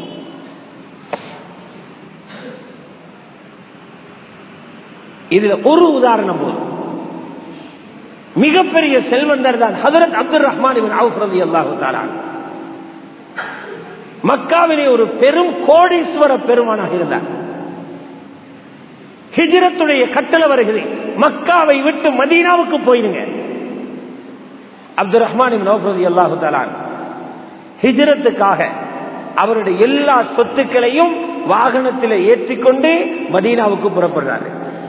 இதுல ஒரு உதாரணம் போதும் மிகப்பெரிய செல்வந்தர் தான் ஹதரத் அப்துல் ரஹ்மான் ரவி அல்லாஹு தாலான் மக்காவிலே ஒரு பெரும் கோடீஸ்வர பெருமானாக இருந்தார் ஹிஜரத்துடைய கட்டளை வருகிறது மக்காவை விட்டு மதீனாவுக்கு போயிடுங்க அப்துல் ரஹ்மான் ரவி அல்லாஹு தாலான் ஹிஜரத்துக்காக அவருடைய எல்லா சொத்துக்களையும் வாகனத்தில் ஏற்றிக்கொண்டு மதீனாவுக்கு புறப்படுறாரு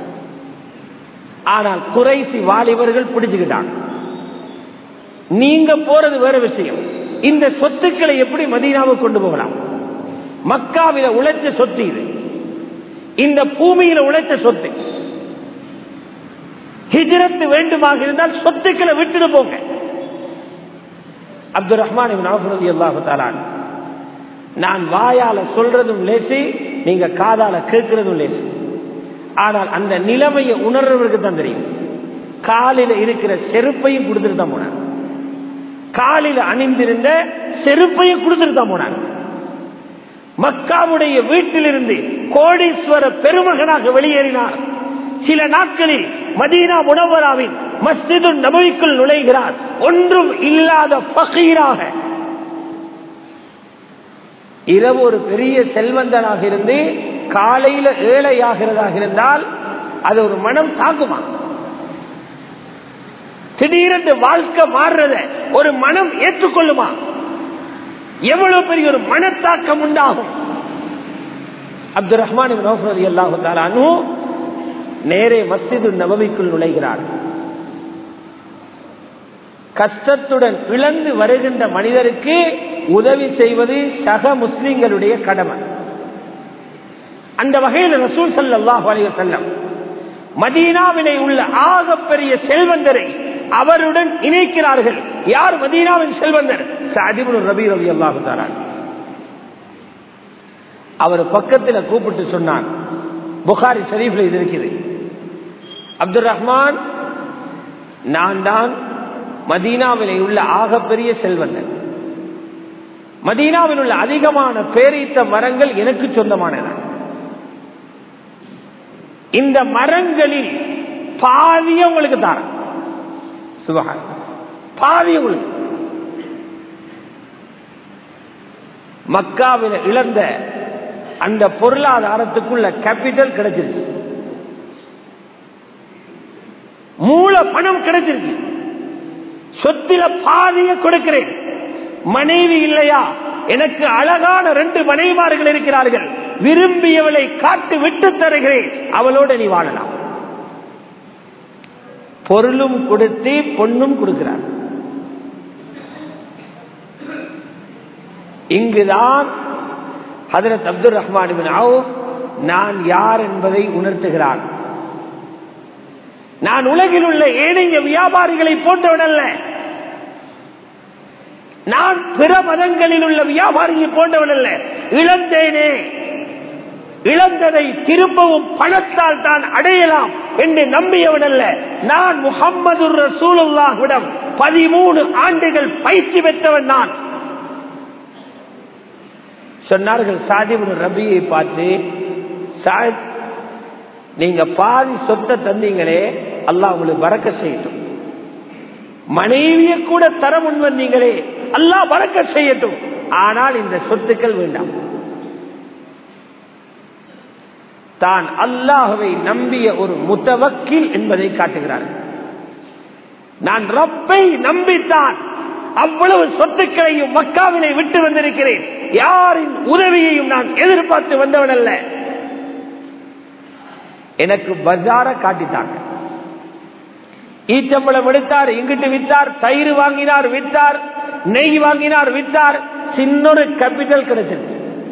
ஆனால் குறைசி வாலிபர்கள் பிடிச்சுக்கிட்டாங்க நீங்க போறது வேற விஷயம் இந்த சொத்துக்களை எப்படி மதீனாவுக்கு கொண்டு போகலாம் மக்காவில உழைச்ச சொத்து இது இந்த பூமியில உழைச்ச சொத்து ஹிஜரத்து வேண்டுமாக இருந்தால் சொத்துக்களை விட்டுட்டு போங்க அப்துல் ரஹ்மான் அல்லாஹு நான் வாயால சொல்றதும் லேசி நீங்க காதால கேட்கிறதும் லேசி ஆனால் அந்த நிலைமையை உணர்றவருக்கு தான் தெரியும் காலில இருக்கிற செருப்பையும் கொடுத்துட்டு தான் போனார் காலில் அணிந்திருந்த செருப்பையும் கொடுத்துட்டு தான் போனார் மக்காவுடைய வீட்டிலிருந்து கோடீஸ்வர பெருமகனாக வெளியேறினார் சில நாட்களில் மதீனா முனவராவின் மஸ்ஜிது நபைக்குள் நுழைகிறார் ஒன்றும் இல்லாத பகீராக இரவு ஒரு பெரிய செல்வந்தனாக இருந்து காலையில ஏழையாகிறதாக இருந்தால் அது ஒரு மனம் தாக்குமா திடீரென்று வாழ்க்கை மாறுறத ஒரு மனம் ஏற்றுக்கொள்ளுமா எவ்வளவு பெரிய ஒரு மனத்தாக்கம் உண்டாகும் அப்துல் ரஹ்மான் அல்லாஹு நேரே மஸ்ஜிது நபவிக்குள் நுழைகிறார் கஷ்டத்துடன் இழந்து வருகின்ற மனிதருக்கு உதவி செய்வது சக முஸ்லிம்களுடைய கடமை அந்த வகையில் ரசூல் சல்லாஹ் அலைய செல்லம் மதீனாவிலே உள்ள ஆகப்பெரிய செல்வந்தரை அவருடன் இணைக்கிறார்கள் யார் மதீனாவின் செல்வந்தர் சாதிபுல் ரபி ரவி அல்லாஹு தாரான் அவர் பக்கத்தில் கூப்பிட்டு சொன்னான் புகாரி ஷரீஃப்ல இது இருக்குது அப்துல் ரஹ்மான் நான் தான் மதீனாவிலே உள்ள ஆகப்பெரிய செல்வந்தன் மதீனாவில் உள்ள அதிகமான பேரீத்த மரங்கள் எனக்கு சொந்தமானது இந்த மரங்களில் பாதிய உங்களுக்கு தாரன் சுபகான் பாதிய உங்களுக்கு மக்காவில இழந்த அந்த பொருளாதாரத்துக்குள்ள கேபிட்டல் கிடைச்சிருச்சு மூல பணம் கிடைச்சிருக்கு சொத்தில பாதிய கொடுக்கிறேன் மனைவி இல்லையா எனக்கு அழகான ரெண்டு மனைவிமார்கள் இருக்கிறார்கள் விரும்பியவளை காட்டு விட்டு தருகிறேன் அவளோட நீ வாழலாம் பொருளும் கொடுத்து பொண்ணும் கொடுக்கிறார் இங்குதான் ஹதரத் அப்துல் ரஹ்மான் நான் யார் என்பதை உணர்த்துகிறான் நான் உலகில் உள்ள ஏனைய வியாபாரிகளை போன்றவன் அல்ல நான் பிற மதங்களில் உள்ள வியாபாரியை போன்றவன் அல்ல இழந்தேனே இழந்ததை திரும்பவும் பணத்தால் தான் அடையலாம் என்று நம்பியவன் அல்ல நான் முகம்மது ரசூலுல்லாஹ்விடம் பதிமூணு ஆண்டுகள் பயிற்சி பெற்றவன் நான் சொன்னார்கள் சாதிபுன் ரபியை பார்த்து சாத் நீங்க பாதி சொத்தை தந்தீங்களே அல்லாஹ் உங்களுக்கு வரக்க செய்யட்டும் மனைவிய கூட தர முன் வந்தீங்களே அல்லாஹ் வரக்க செய்யட்டும் ஆனால் இந்த சொத்துக்கள் வேண்டாம் தான் அல்லாஹுவை நம்பிய ஒரு முத்தவக்கில் என்பதை காட்டுகிறார் நான் ரப்பை நம்பித்தான் அவ்வளவு சொத்துக்களையும் மக்காவினை விட்டு வந்திருக்கிறேன் யாரின் உதவியையும் நான் எதிர்பார்த்து வந்தவன் அல்ல எனக்கு பஜார காட்டித்தாங்க ஈச்சம்பளம் எடுத்தார் இங்கிட்டு வித்தார் தயிர் வாங்கினார் வித்தார் நெய் வாங்கினார் வித்தார் சின்னொரு கேபிட்டல் கிடைச்சது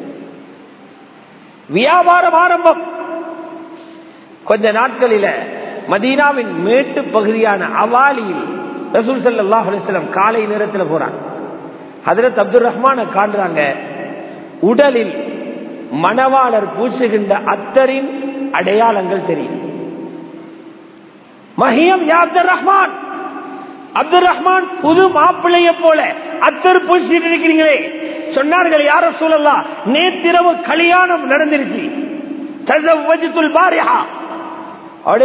வியாபாரம் ஆரம்பம் கொஞ்ச நாட்களில மதீனாவின் மேட்டு பகுதியான அவாலியில் ரசூல் சல்லாஹ் அலிஸ்லாம் காலை நேரத்தில் போறாங்க ஹதரத் அப்துல் ரஹ்மான காண்றாங்க உடலில் மணவாளர் பூசுகின்ற அத்தரின் அடையாளங்கள் தெரியும் மஹியம் யா அப்துல் ரஹ்மான் அப்துல் ரஹ்மான் புது மாப்பிள்ளைய போல அத்தர் பூசிட்டு இருக்கிறீங்களே சொன்னார்கள் யார சொல்லலாம் நேத்திரவு கல்யாணம் நடந்துருச்சு தசவஜத்துல் பாரியா அவடே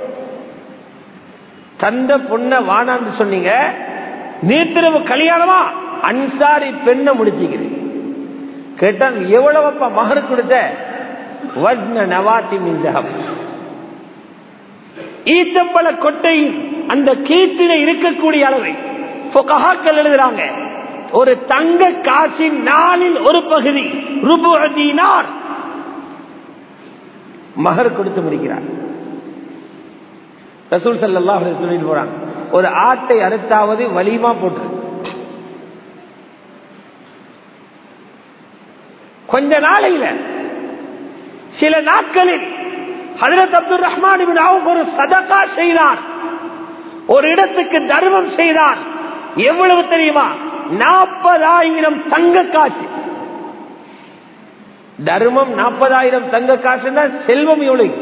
தந்த பொண்ண வானான்னு சொன்னீங்க நேத்திரவு கல்யாணமா அன்சாரி பெண்ணை முடிச்சுக்கிறேன் கேட்டாங்க எவ்வளவுப்பா மகர் கொடுத்த வஜ்ன நவாத்தி மின்ஜகம் ஈத்தம்பள கொட்டையின் அந்த கீர்த்தில இருக்கக்கூடிய அளவை புகஹாக்கள் எழுதுறாங்க ஒரு தங்க காசின் நாளில் ஒரு பகுதி ருபு தீனார் மகர் கொடுத்து முடிக்கிறார் ரசூல் சல்லா சொல்லிட்டு போறாங்க ஒரு ஆட்டை அறுத்தாவது வலிமா போட்டு கொஞ்ச நாளையில சில நாட்களில் ஹதரத் அப்துல் ரஹ்மான் ஒரு சதகா செய்தார் ஒரு இடத்துக்கு தர்மம் செய்தார் எவ்வளவு தெரியுமா நாற்பதாயிரம் தங்க காசு தர்மம் நாற்பதாயிரம் தங்க காசுன்னா செல்வம் எவ்வளவு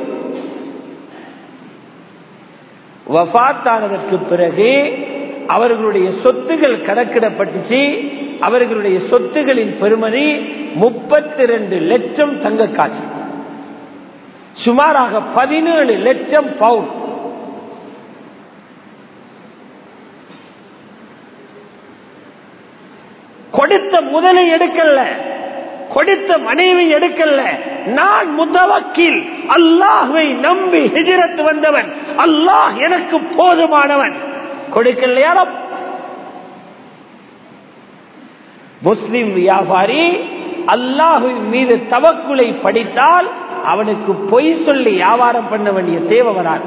வபாத்தானதற்கு பிறகு அவர்களுடைய சொத்துகள் கணக்கிடப்பட்டுச்சு அவர்களுடைய சொத்துகளின் பெருமதி முப்பத்தி ரெண்டு லட்சம் தங்க காசு சுமாராக பதினேழு லட்சம் பவுண்ட் கொடுத்த முதலை எடுக்கல கொடுத்த மனைவி எடுக்கல நான் முதவக்கில் அல்லாஹுவை நம்பி ஹிஜரத்து வந்தவன் அல்லாஹ் எனக்கு போதுமானவன் கொடுக்கல யாரோ முஸ்லிம் வியாபாரி அல்லாஹுவின் மீது தவக்குலை படித்தால் அவனுக்கு பொய் சொல்லி வியாபாரம் பண்ண வேண்டிய தேவை வராது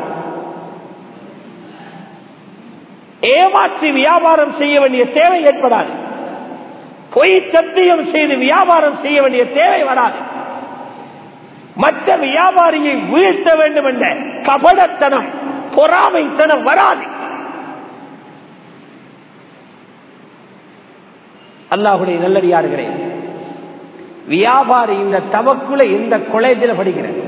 ஏமாற்றி வியாபாரம் செய்ய வேண்டிய தேவை ஏற்படாது பொய் சத்தியம் செய்து வியாபாரம் செய்ய வேண்டிய தேவை வராது மற்ற வியாபாரியை வீழ்த்த வேண்டும் என்ற கபடத்தனம் பொறாமைத்தனம் வராது அல்லாஹுடைய நல்லடியார்களே வியாபாரி இந்த தவக்குல எந்த கொலைஜில் படிக்கிறது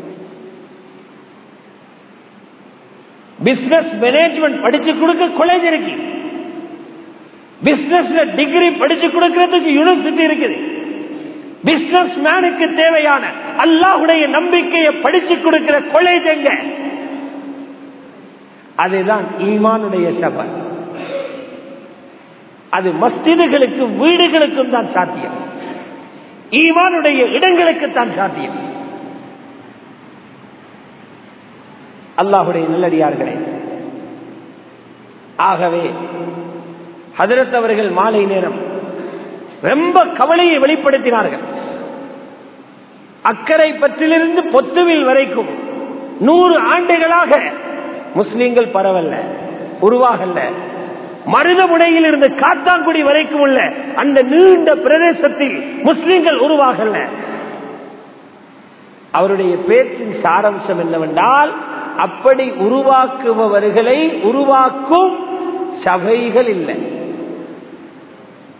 பிசினஸ் மேனேஜ்மெண்ட் படிச்சு கொடுக்க காலேஜ் இருக்கு பிசினஸ்ல டிகிரி படிச்சு கொடுக்கிறதுக்கு யூனிவர்சிட்டி இருக்குது பிசினஸ் மேனுக்கு தேவையான அல்லாஹுடைய நம்பிக்கையை படிச்சு கொடுக்கிற காலேஜ் எங்க அதுதான் ஈமானுடைய சபை அது மஸ்திதுகளுக்கு வீடுகளுக்கும் தான் சாத்தியம் ஈமானுடைய இடங்களுக்கு தான் சாத்தியம் அல்லாஹுடைய நல்லடியார்களே ஆகவே ஹதரத் அவர்கள் மாலை நேரம் ரொம்ப கவலையை வெளிப்படுத்தினார்கள் அக்கறை பற்றிலிருந்து பொத்துவில் வரைக்கும் நூறு ஆண்டுகளாக முஸ்லீம்கள் பரவல்ல உருவாகல்ல மருதமுனையில் இருந்து காத்தாங்குடி வரைக்கும் உள்ள அந்த நீண்ட பிரதேசத்தில் முஸ்லிம்கள் உருவாகல அவருடைய பேச்சின் சாரம்சம் என்னவென்றால் அப்படி உருவாக்குபவர்களை உருவாக்கும் சபைகள் இல்லை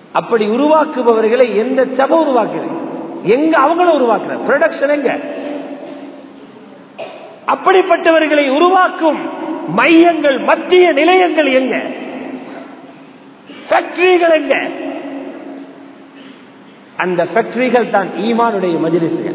அப்படி உருவாக்குபவர்களை எந்த சபை உருவாக்குது எங்க அவங்கள உருவாக்குற ப்ரொடக்ஷன் எங்க அப்படிப்பட்டவர்களை உருவாக்கும் மையங்கள் மத்திய நிலையங்கள் எங்க ஃபேக்டரிகள் எங்க அந்த ஃபேக்டரிகள் தான் ஈமானுடைய மஜிலிசுகள்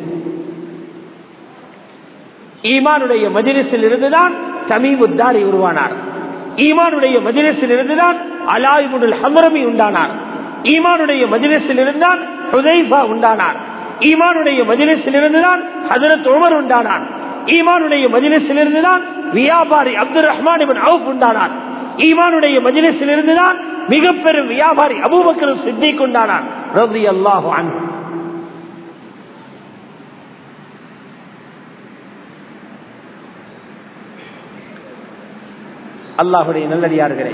ஈமானுடைய மஜிலிசில் இருந்துதான் சமீபுத்தாரி உருவானார் ஈமானுடைய மஜிலிசில் இருந்துதான் அலாயிபுல் ஹமரமி உண்டானார் ஈமானுடைய மஜிலிசில் இருந்தான் ஹுதைஃபா உண்டானார் ஈமானுடைய மஜிலிசில் இருந்துதான் ஹதரத் உமர் உண்டானார் ஈமானுடைய மஜிலிசில் இருந்துதான் வியாபாரி அப்துல் ரஹ்மான் இபின் அவுப் உண்டானார் ஈமானுடைய மஜிலிசில் இருந்துதான் மிக பெரும் வியாபாரி அபூபக்கர் சித்திக் உண்டானார் ரவி அல்லாஹு அன்பு அல்லாஹுடைய நல்லடியார்களே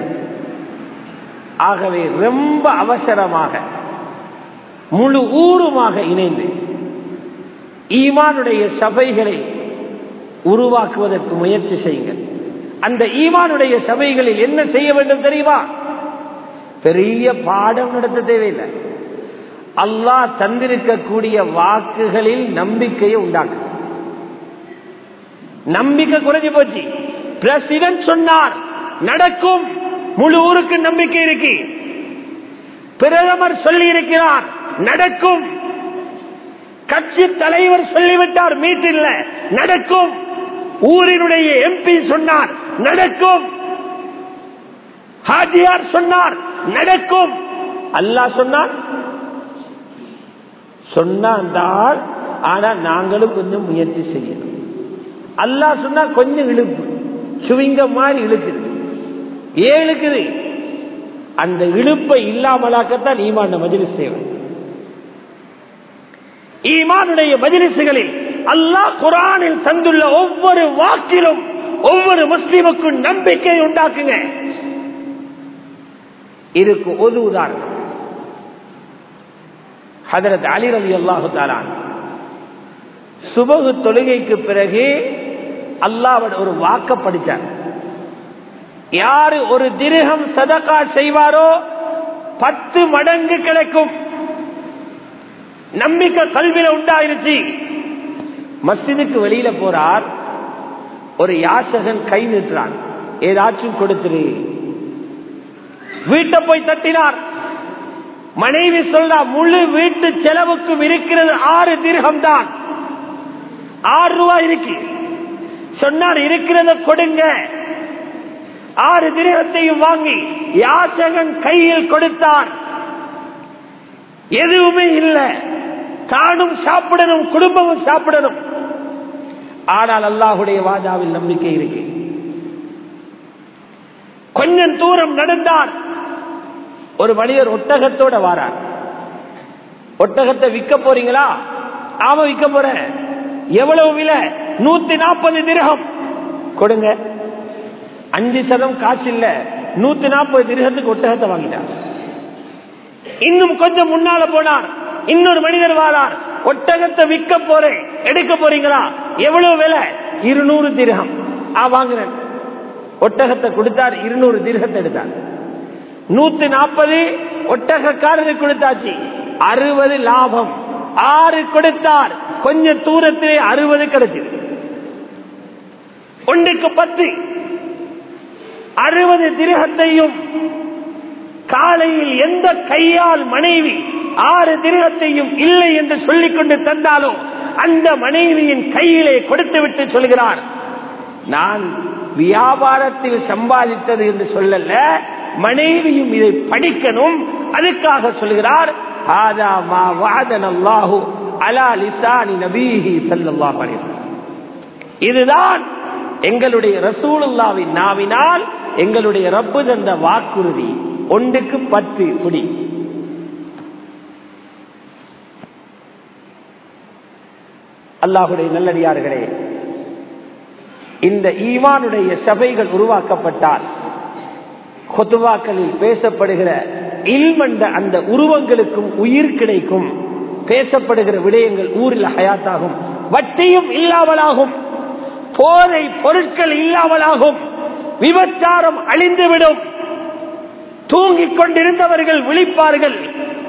ஆகவே ரொம்ப அவசரமாக முழு ஊருமாக இணைந்து ஈமானுடைய சபைகளை உருவாக்குவதற்கு முயற்சி செய்யுங்கள் அந்த ஈமானுடைய சபைகளில் என்ன செய்ய வேண்டும் தெரியுமா பெரிய பாடம் நடத்த தேவையில்லை அல்லாஹ் தந்திருக்கக்கூடிய வாக்குகளில் நம்பிக்கையை உண்டாக்கு நம்பிக்கை குறைஞ்சு போச்சு பிரசிடன்ட் சொன்னார் நடக்கும் முழு ஊருக்கு நம்பிக்கை இருக்கு பிரதமர் சொல்லி இருக்கிறார் நடக்கும் கட்சி தலைவர் சொல்லிவிட்டார் மீட்டில் நடக்கும் ஊரினுடைய எம்பி சொன்னார் நடக்கும் ஹாஜியார் சொன்னார் நடக்கும் அல்லாஹ் சொன்னார் சொன்னால் ஆனா நாங்களும் கொஞ்சம் முயற்சி செய்யணும் அல்லாஹ் சொன்னா கொஞ்சம் இழுப்பு சுவிங்க மாதிரி இழுக்குது ஏன் இழுக்குது அந்த இழுப்பை இல்லாமலாக்கத்தான் ஈமான மஜிலிஸ் தேவை ஈமானுடைய மஜிலிசுகளில் அல்லாஹ் குரானில் தந்துள்ள ஒவ்வொரு வாக்கிலும் ஒவ்வொரு முஸ்லிமுக்கும் நம்பிக்கை உண்டாக்குங்க இதுக்கு ஒரு உதாரணம் ஹதரத் அலி ரவி அல்லாஹு தாலான் சுபகு தொழுகைக்கு பிறகு அல்லாவோட ஒரு வாக்க படிச்சார் யாரு ஒரு திருகம் சதக்கா செய்வாரோ பத்து மடங்கு கிடைக்கும் நம்பிக்கை கல்வியில உண்டாயிருச்சு மஸ்ஜிதுக்கு வெளியில போறார் ஒரு யாசகன் கை நிற்கிறான் ஏதாச்சும் கொடுத்துரு வீட்டை போய் தட்டினார் மனைவி சொல்றா முழு வீட்டு செலவுக்கும் இருக்கிறது ஆறு திருகம் தான் ஆறு ரூபாய் இருக்கு சொன்னார் இருக்கிறத கொடுங்க ஆறு திருகத்தையும் வாங்கி யாசகன் கையில் கொடுத்தார் எதுவுமே இல்லை தானும் சாப்பிடணும் குடும்பமும் சாப்பிடணும் ஆனால் அல்லாஹுடைய வாஜாவில் நம்பிக்கை இருக்கு கொஞ்சம் தூரம் நடந்தார் ஒரு மனிதர் ஒட்டகத்தோட வாரார் ஒட்டகத்தை விற்க போறீங்களா ஆமா விற்க போறேன் எவ்வளவு விலை நூத்தி நாற்பது திரகம் கொடுங்க அஞ்சு சதம் காசு இல்ல நூத்தி நாற்பது திரகத்துக்கு ஒட்டகத்தை வாங்கிட்டார் இன்னும் கொஞ்சம் முன்னால போனார் இன்னொரு மனிதர் வாரார் ஒட்டகத்தை விற்க போறேன் எடுக்க போறீங்களா எவ்வளவு விலை இருநூறு திரகம் ஆ வாங்குறேன் ஒட்டகத்தை கொடுத்தார் இருநூறு திரகத்தை எடுத்தார் நூத்தி நாற்பது ஒட்டகக்காரருக்கு கொடுத்தாச்சு அறுபது லாபம் ஆறு கொடுத்தார் கொஞ்ச தூரத்திலே அறுபது கிடைச்சது ஒன்றுக்கு பத்து அறுபது திரகத்தையும் காலையில் எந்த கையால் மனைவி ஆறு திரகத்தையும் இல்லை என்று சொல்லிக் கொண்டு தந்தாலும் அந்த மனைவியின் கையிலே கொடுத்து விட்டு சொல்கிறார் நான் வியாபாரத்தில் சம்பாதித்தது என்று சொல்லல மனைவியும் இதை படிக்கணும் அதுக்காக சொல்கிறார் இதுதான் எங்களுடைய ரசூலுல்லாவின் நாவினால் எங்களுடைய ரப்பு தந்த வாக்குறுதி ஒன்றுக்கு பத்து குடி அல்லாஹுடைய நல்லடியார்களே இந்த ஈமானுடைய சபைகள் உருவாக்கப்பட்டால் கொத்துவாக்களில் பேசப்படுகிற இல்மண்ட அந்த உருவங்களுக்கும் உயிர் கிடைக்கும் பேசப்படுகிற விடயங்கள் ஊரில் ஹயாத்தாகும் வட்டியும் இல்லாமலாகும் போதை பொருட்கள் இல்லாமலாகும் விபச்சாரம் அழிந்துவிடும் தூங்கிக் கொண்டிருந்தவர்கள் விழிப்பார்கள்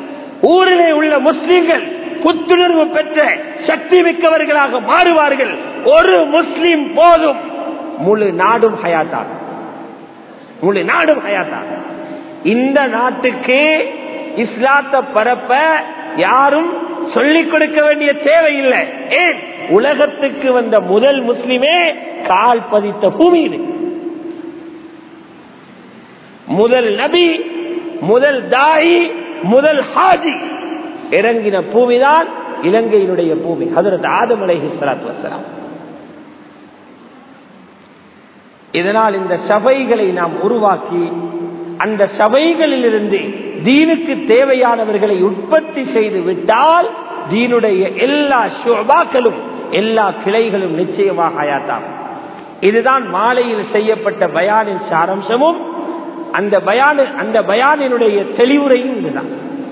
ஊரிலே உள்ள முஸ்லிம்கள் புத்துணர்வு பெற்ற சக்தி மிக்கவர்களாக மாறுவார்கள் ஒரு முஸ்லிம் போதும் முழு நாடும் ஹயாத்தாகும் முழு நாடும் ஹயாத்தாகும் இந்த நாட்டுக்கு இஸ்லாத்தை பரப்ப யாரும் சொல்லிக் கொடுக்க வேண்டிய தேவையில்லை ஏன் உலகத்துக்கு வந்த முதல் முஸ்லிமே கால் பதித்த பூமி இது முதல் நபி முதல் தாயி முதல் ஹாஜி இறங்கின பூமிதான் இலங்கையினுடைய பூமி ஹதரத் ஆதம் அலைஹி ஸலாத்து வஸலாம் இதனால் இந்த சபைகளை நாம் உருவாக்கி அந்த சபைகளிலிருந்து தீனுக்கு தேவையானவர்களை உற்பத்தி செய்து விட்டால் தீனுடைய எல்லா ஷோபாக்களும் எல்லா கிளைகளும் நிச்சயமாக ஆயாத்தாகும் இதுதான் மாலையில் செய்யப்பட்ட பயானின் சாரம்சமும் அந்த பயானு அந்த பயானினுடைய தெளிவுரையும் இதுதான்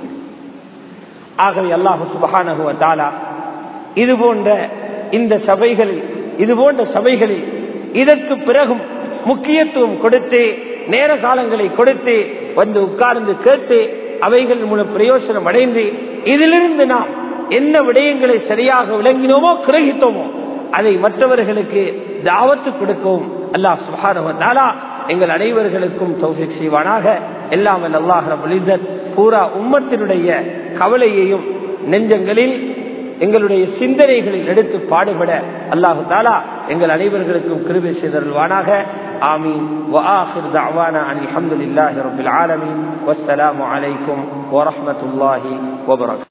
ஆகவே அல்லாஹு சுபஹானஹுவ தாலா இது போன்ற இந்த சபைகளில் இது போன்ற சபைகளில் இதற்கு பிறகும் முக்கியத்துவம் கொடுத்து நேர காலங்களை கொடுத்து வந்து உட்கார்ந்து கேட்டு அவைகள் மூலம் பிரயோசனம் அடைந்து இதிலிருந்து நாம் என்ன விடயங்களை சரியாக விளங்கினோமோ கிரகித்தோமோ அதை மற்றவர்களுக்கு தாவத்து கொடுக்கவும் அல்லாஹ் சுஹானா எங்கள் அனைவர்களுக்கும் தௌஃபிக் செய்வானாக எல்லாம் அல்லாஹ் ரபுல் இஸ்ஸத் பூரா உம்மத்தினுடைய கவலையையும் நெஞ்சங்களில் எங்களுடைய சிந்தனைகளில் எடுத்து பாடுபட அல்லாஹு தாலா எங்கள் அனைவர்களுக்கும் கிருபை செய்தருள்வானாக ஆமீன் وآخر دعوانا أن الحمد لله رب العالمين والسلام عليكم ورحمة الله وبركاته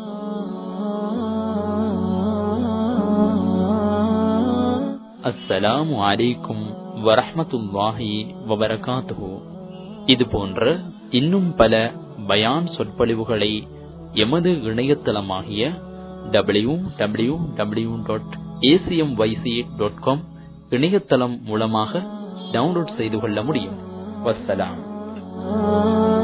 அஸ்ஸலாமு அலைக்கும் வரஹ்மத்துல்லாஹி வபரகாத்துஹு இது போன்ற இன்னும் பல பயான் சொற்பொழிவுகளை எமது இணையதளமாகிய W W W dot ACM YC dot com இணையதளம் மூலமாக டவுன்லோட் செய்து கொள்ள முடியும் வஸ்ஸலாம்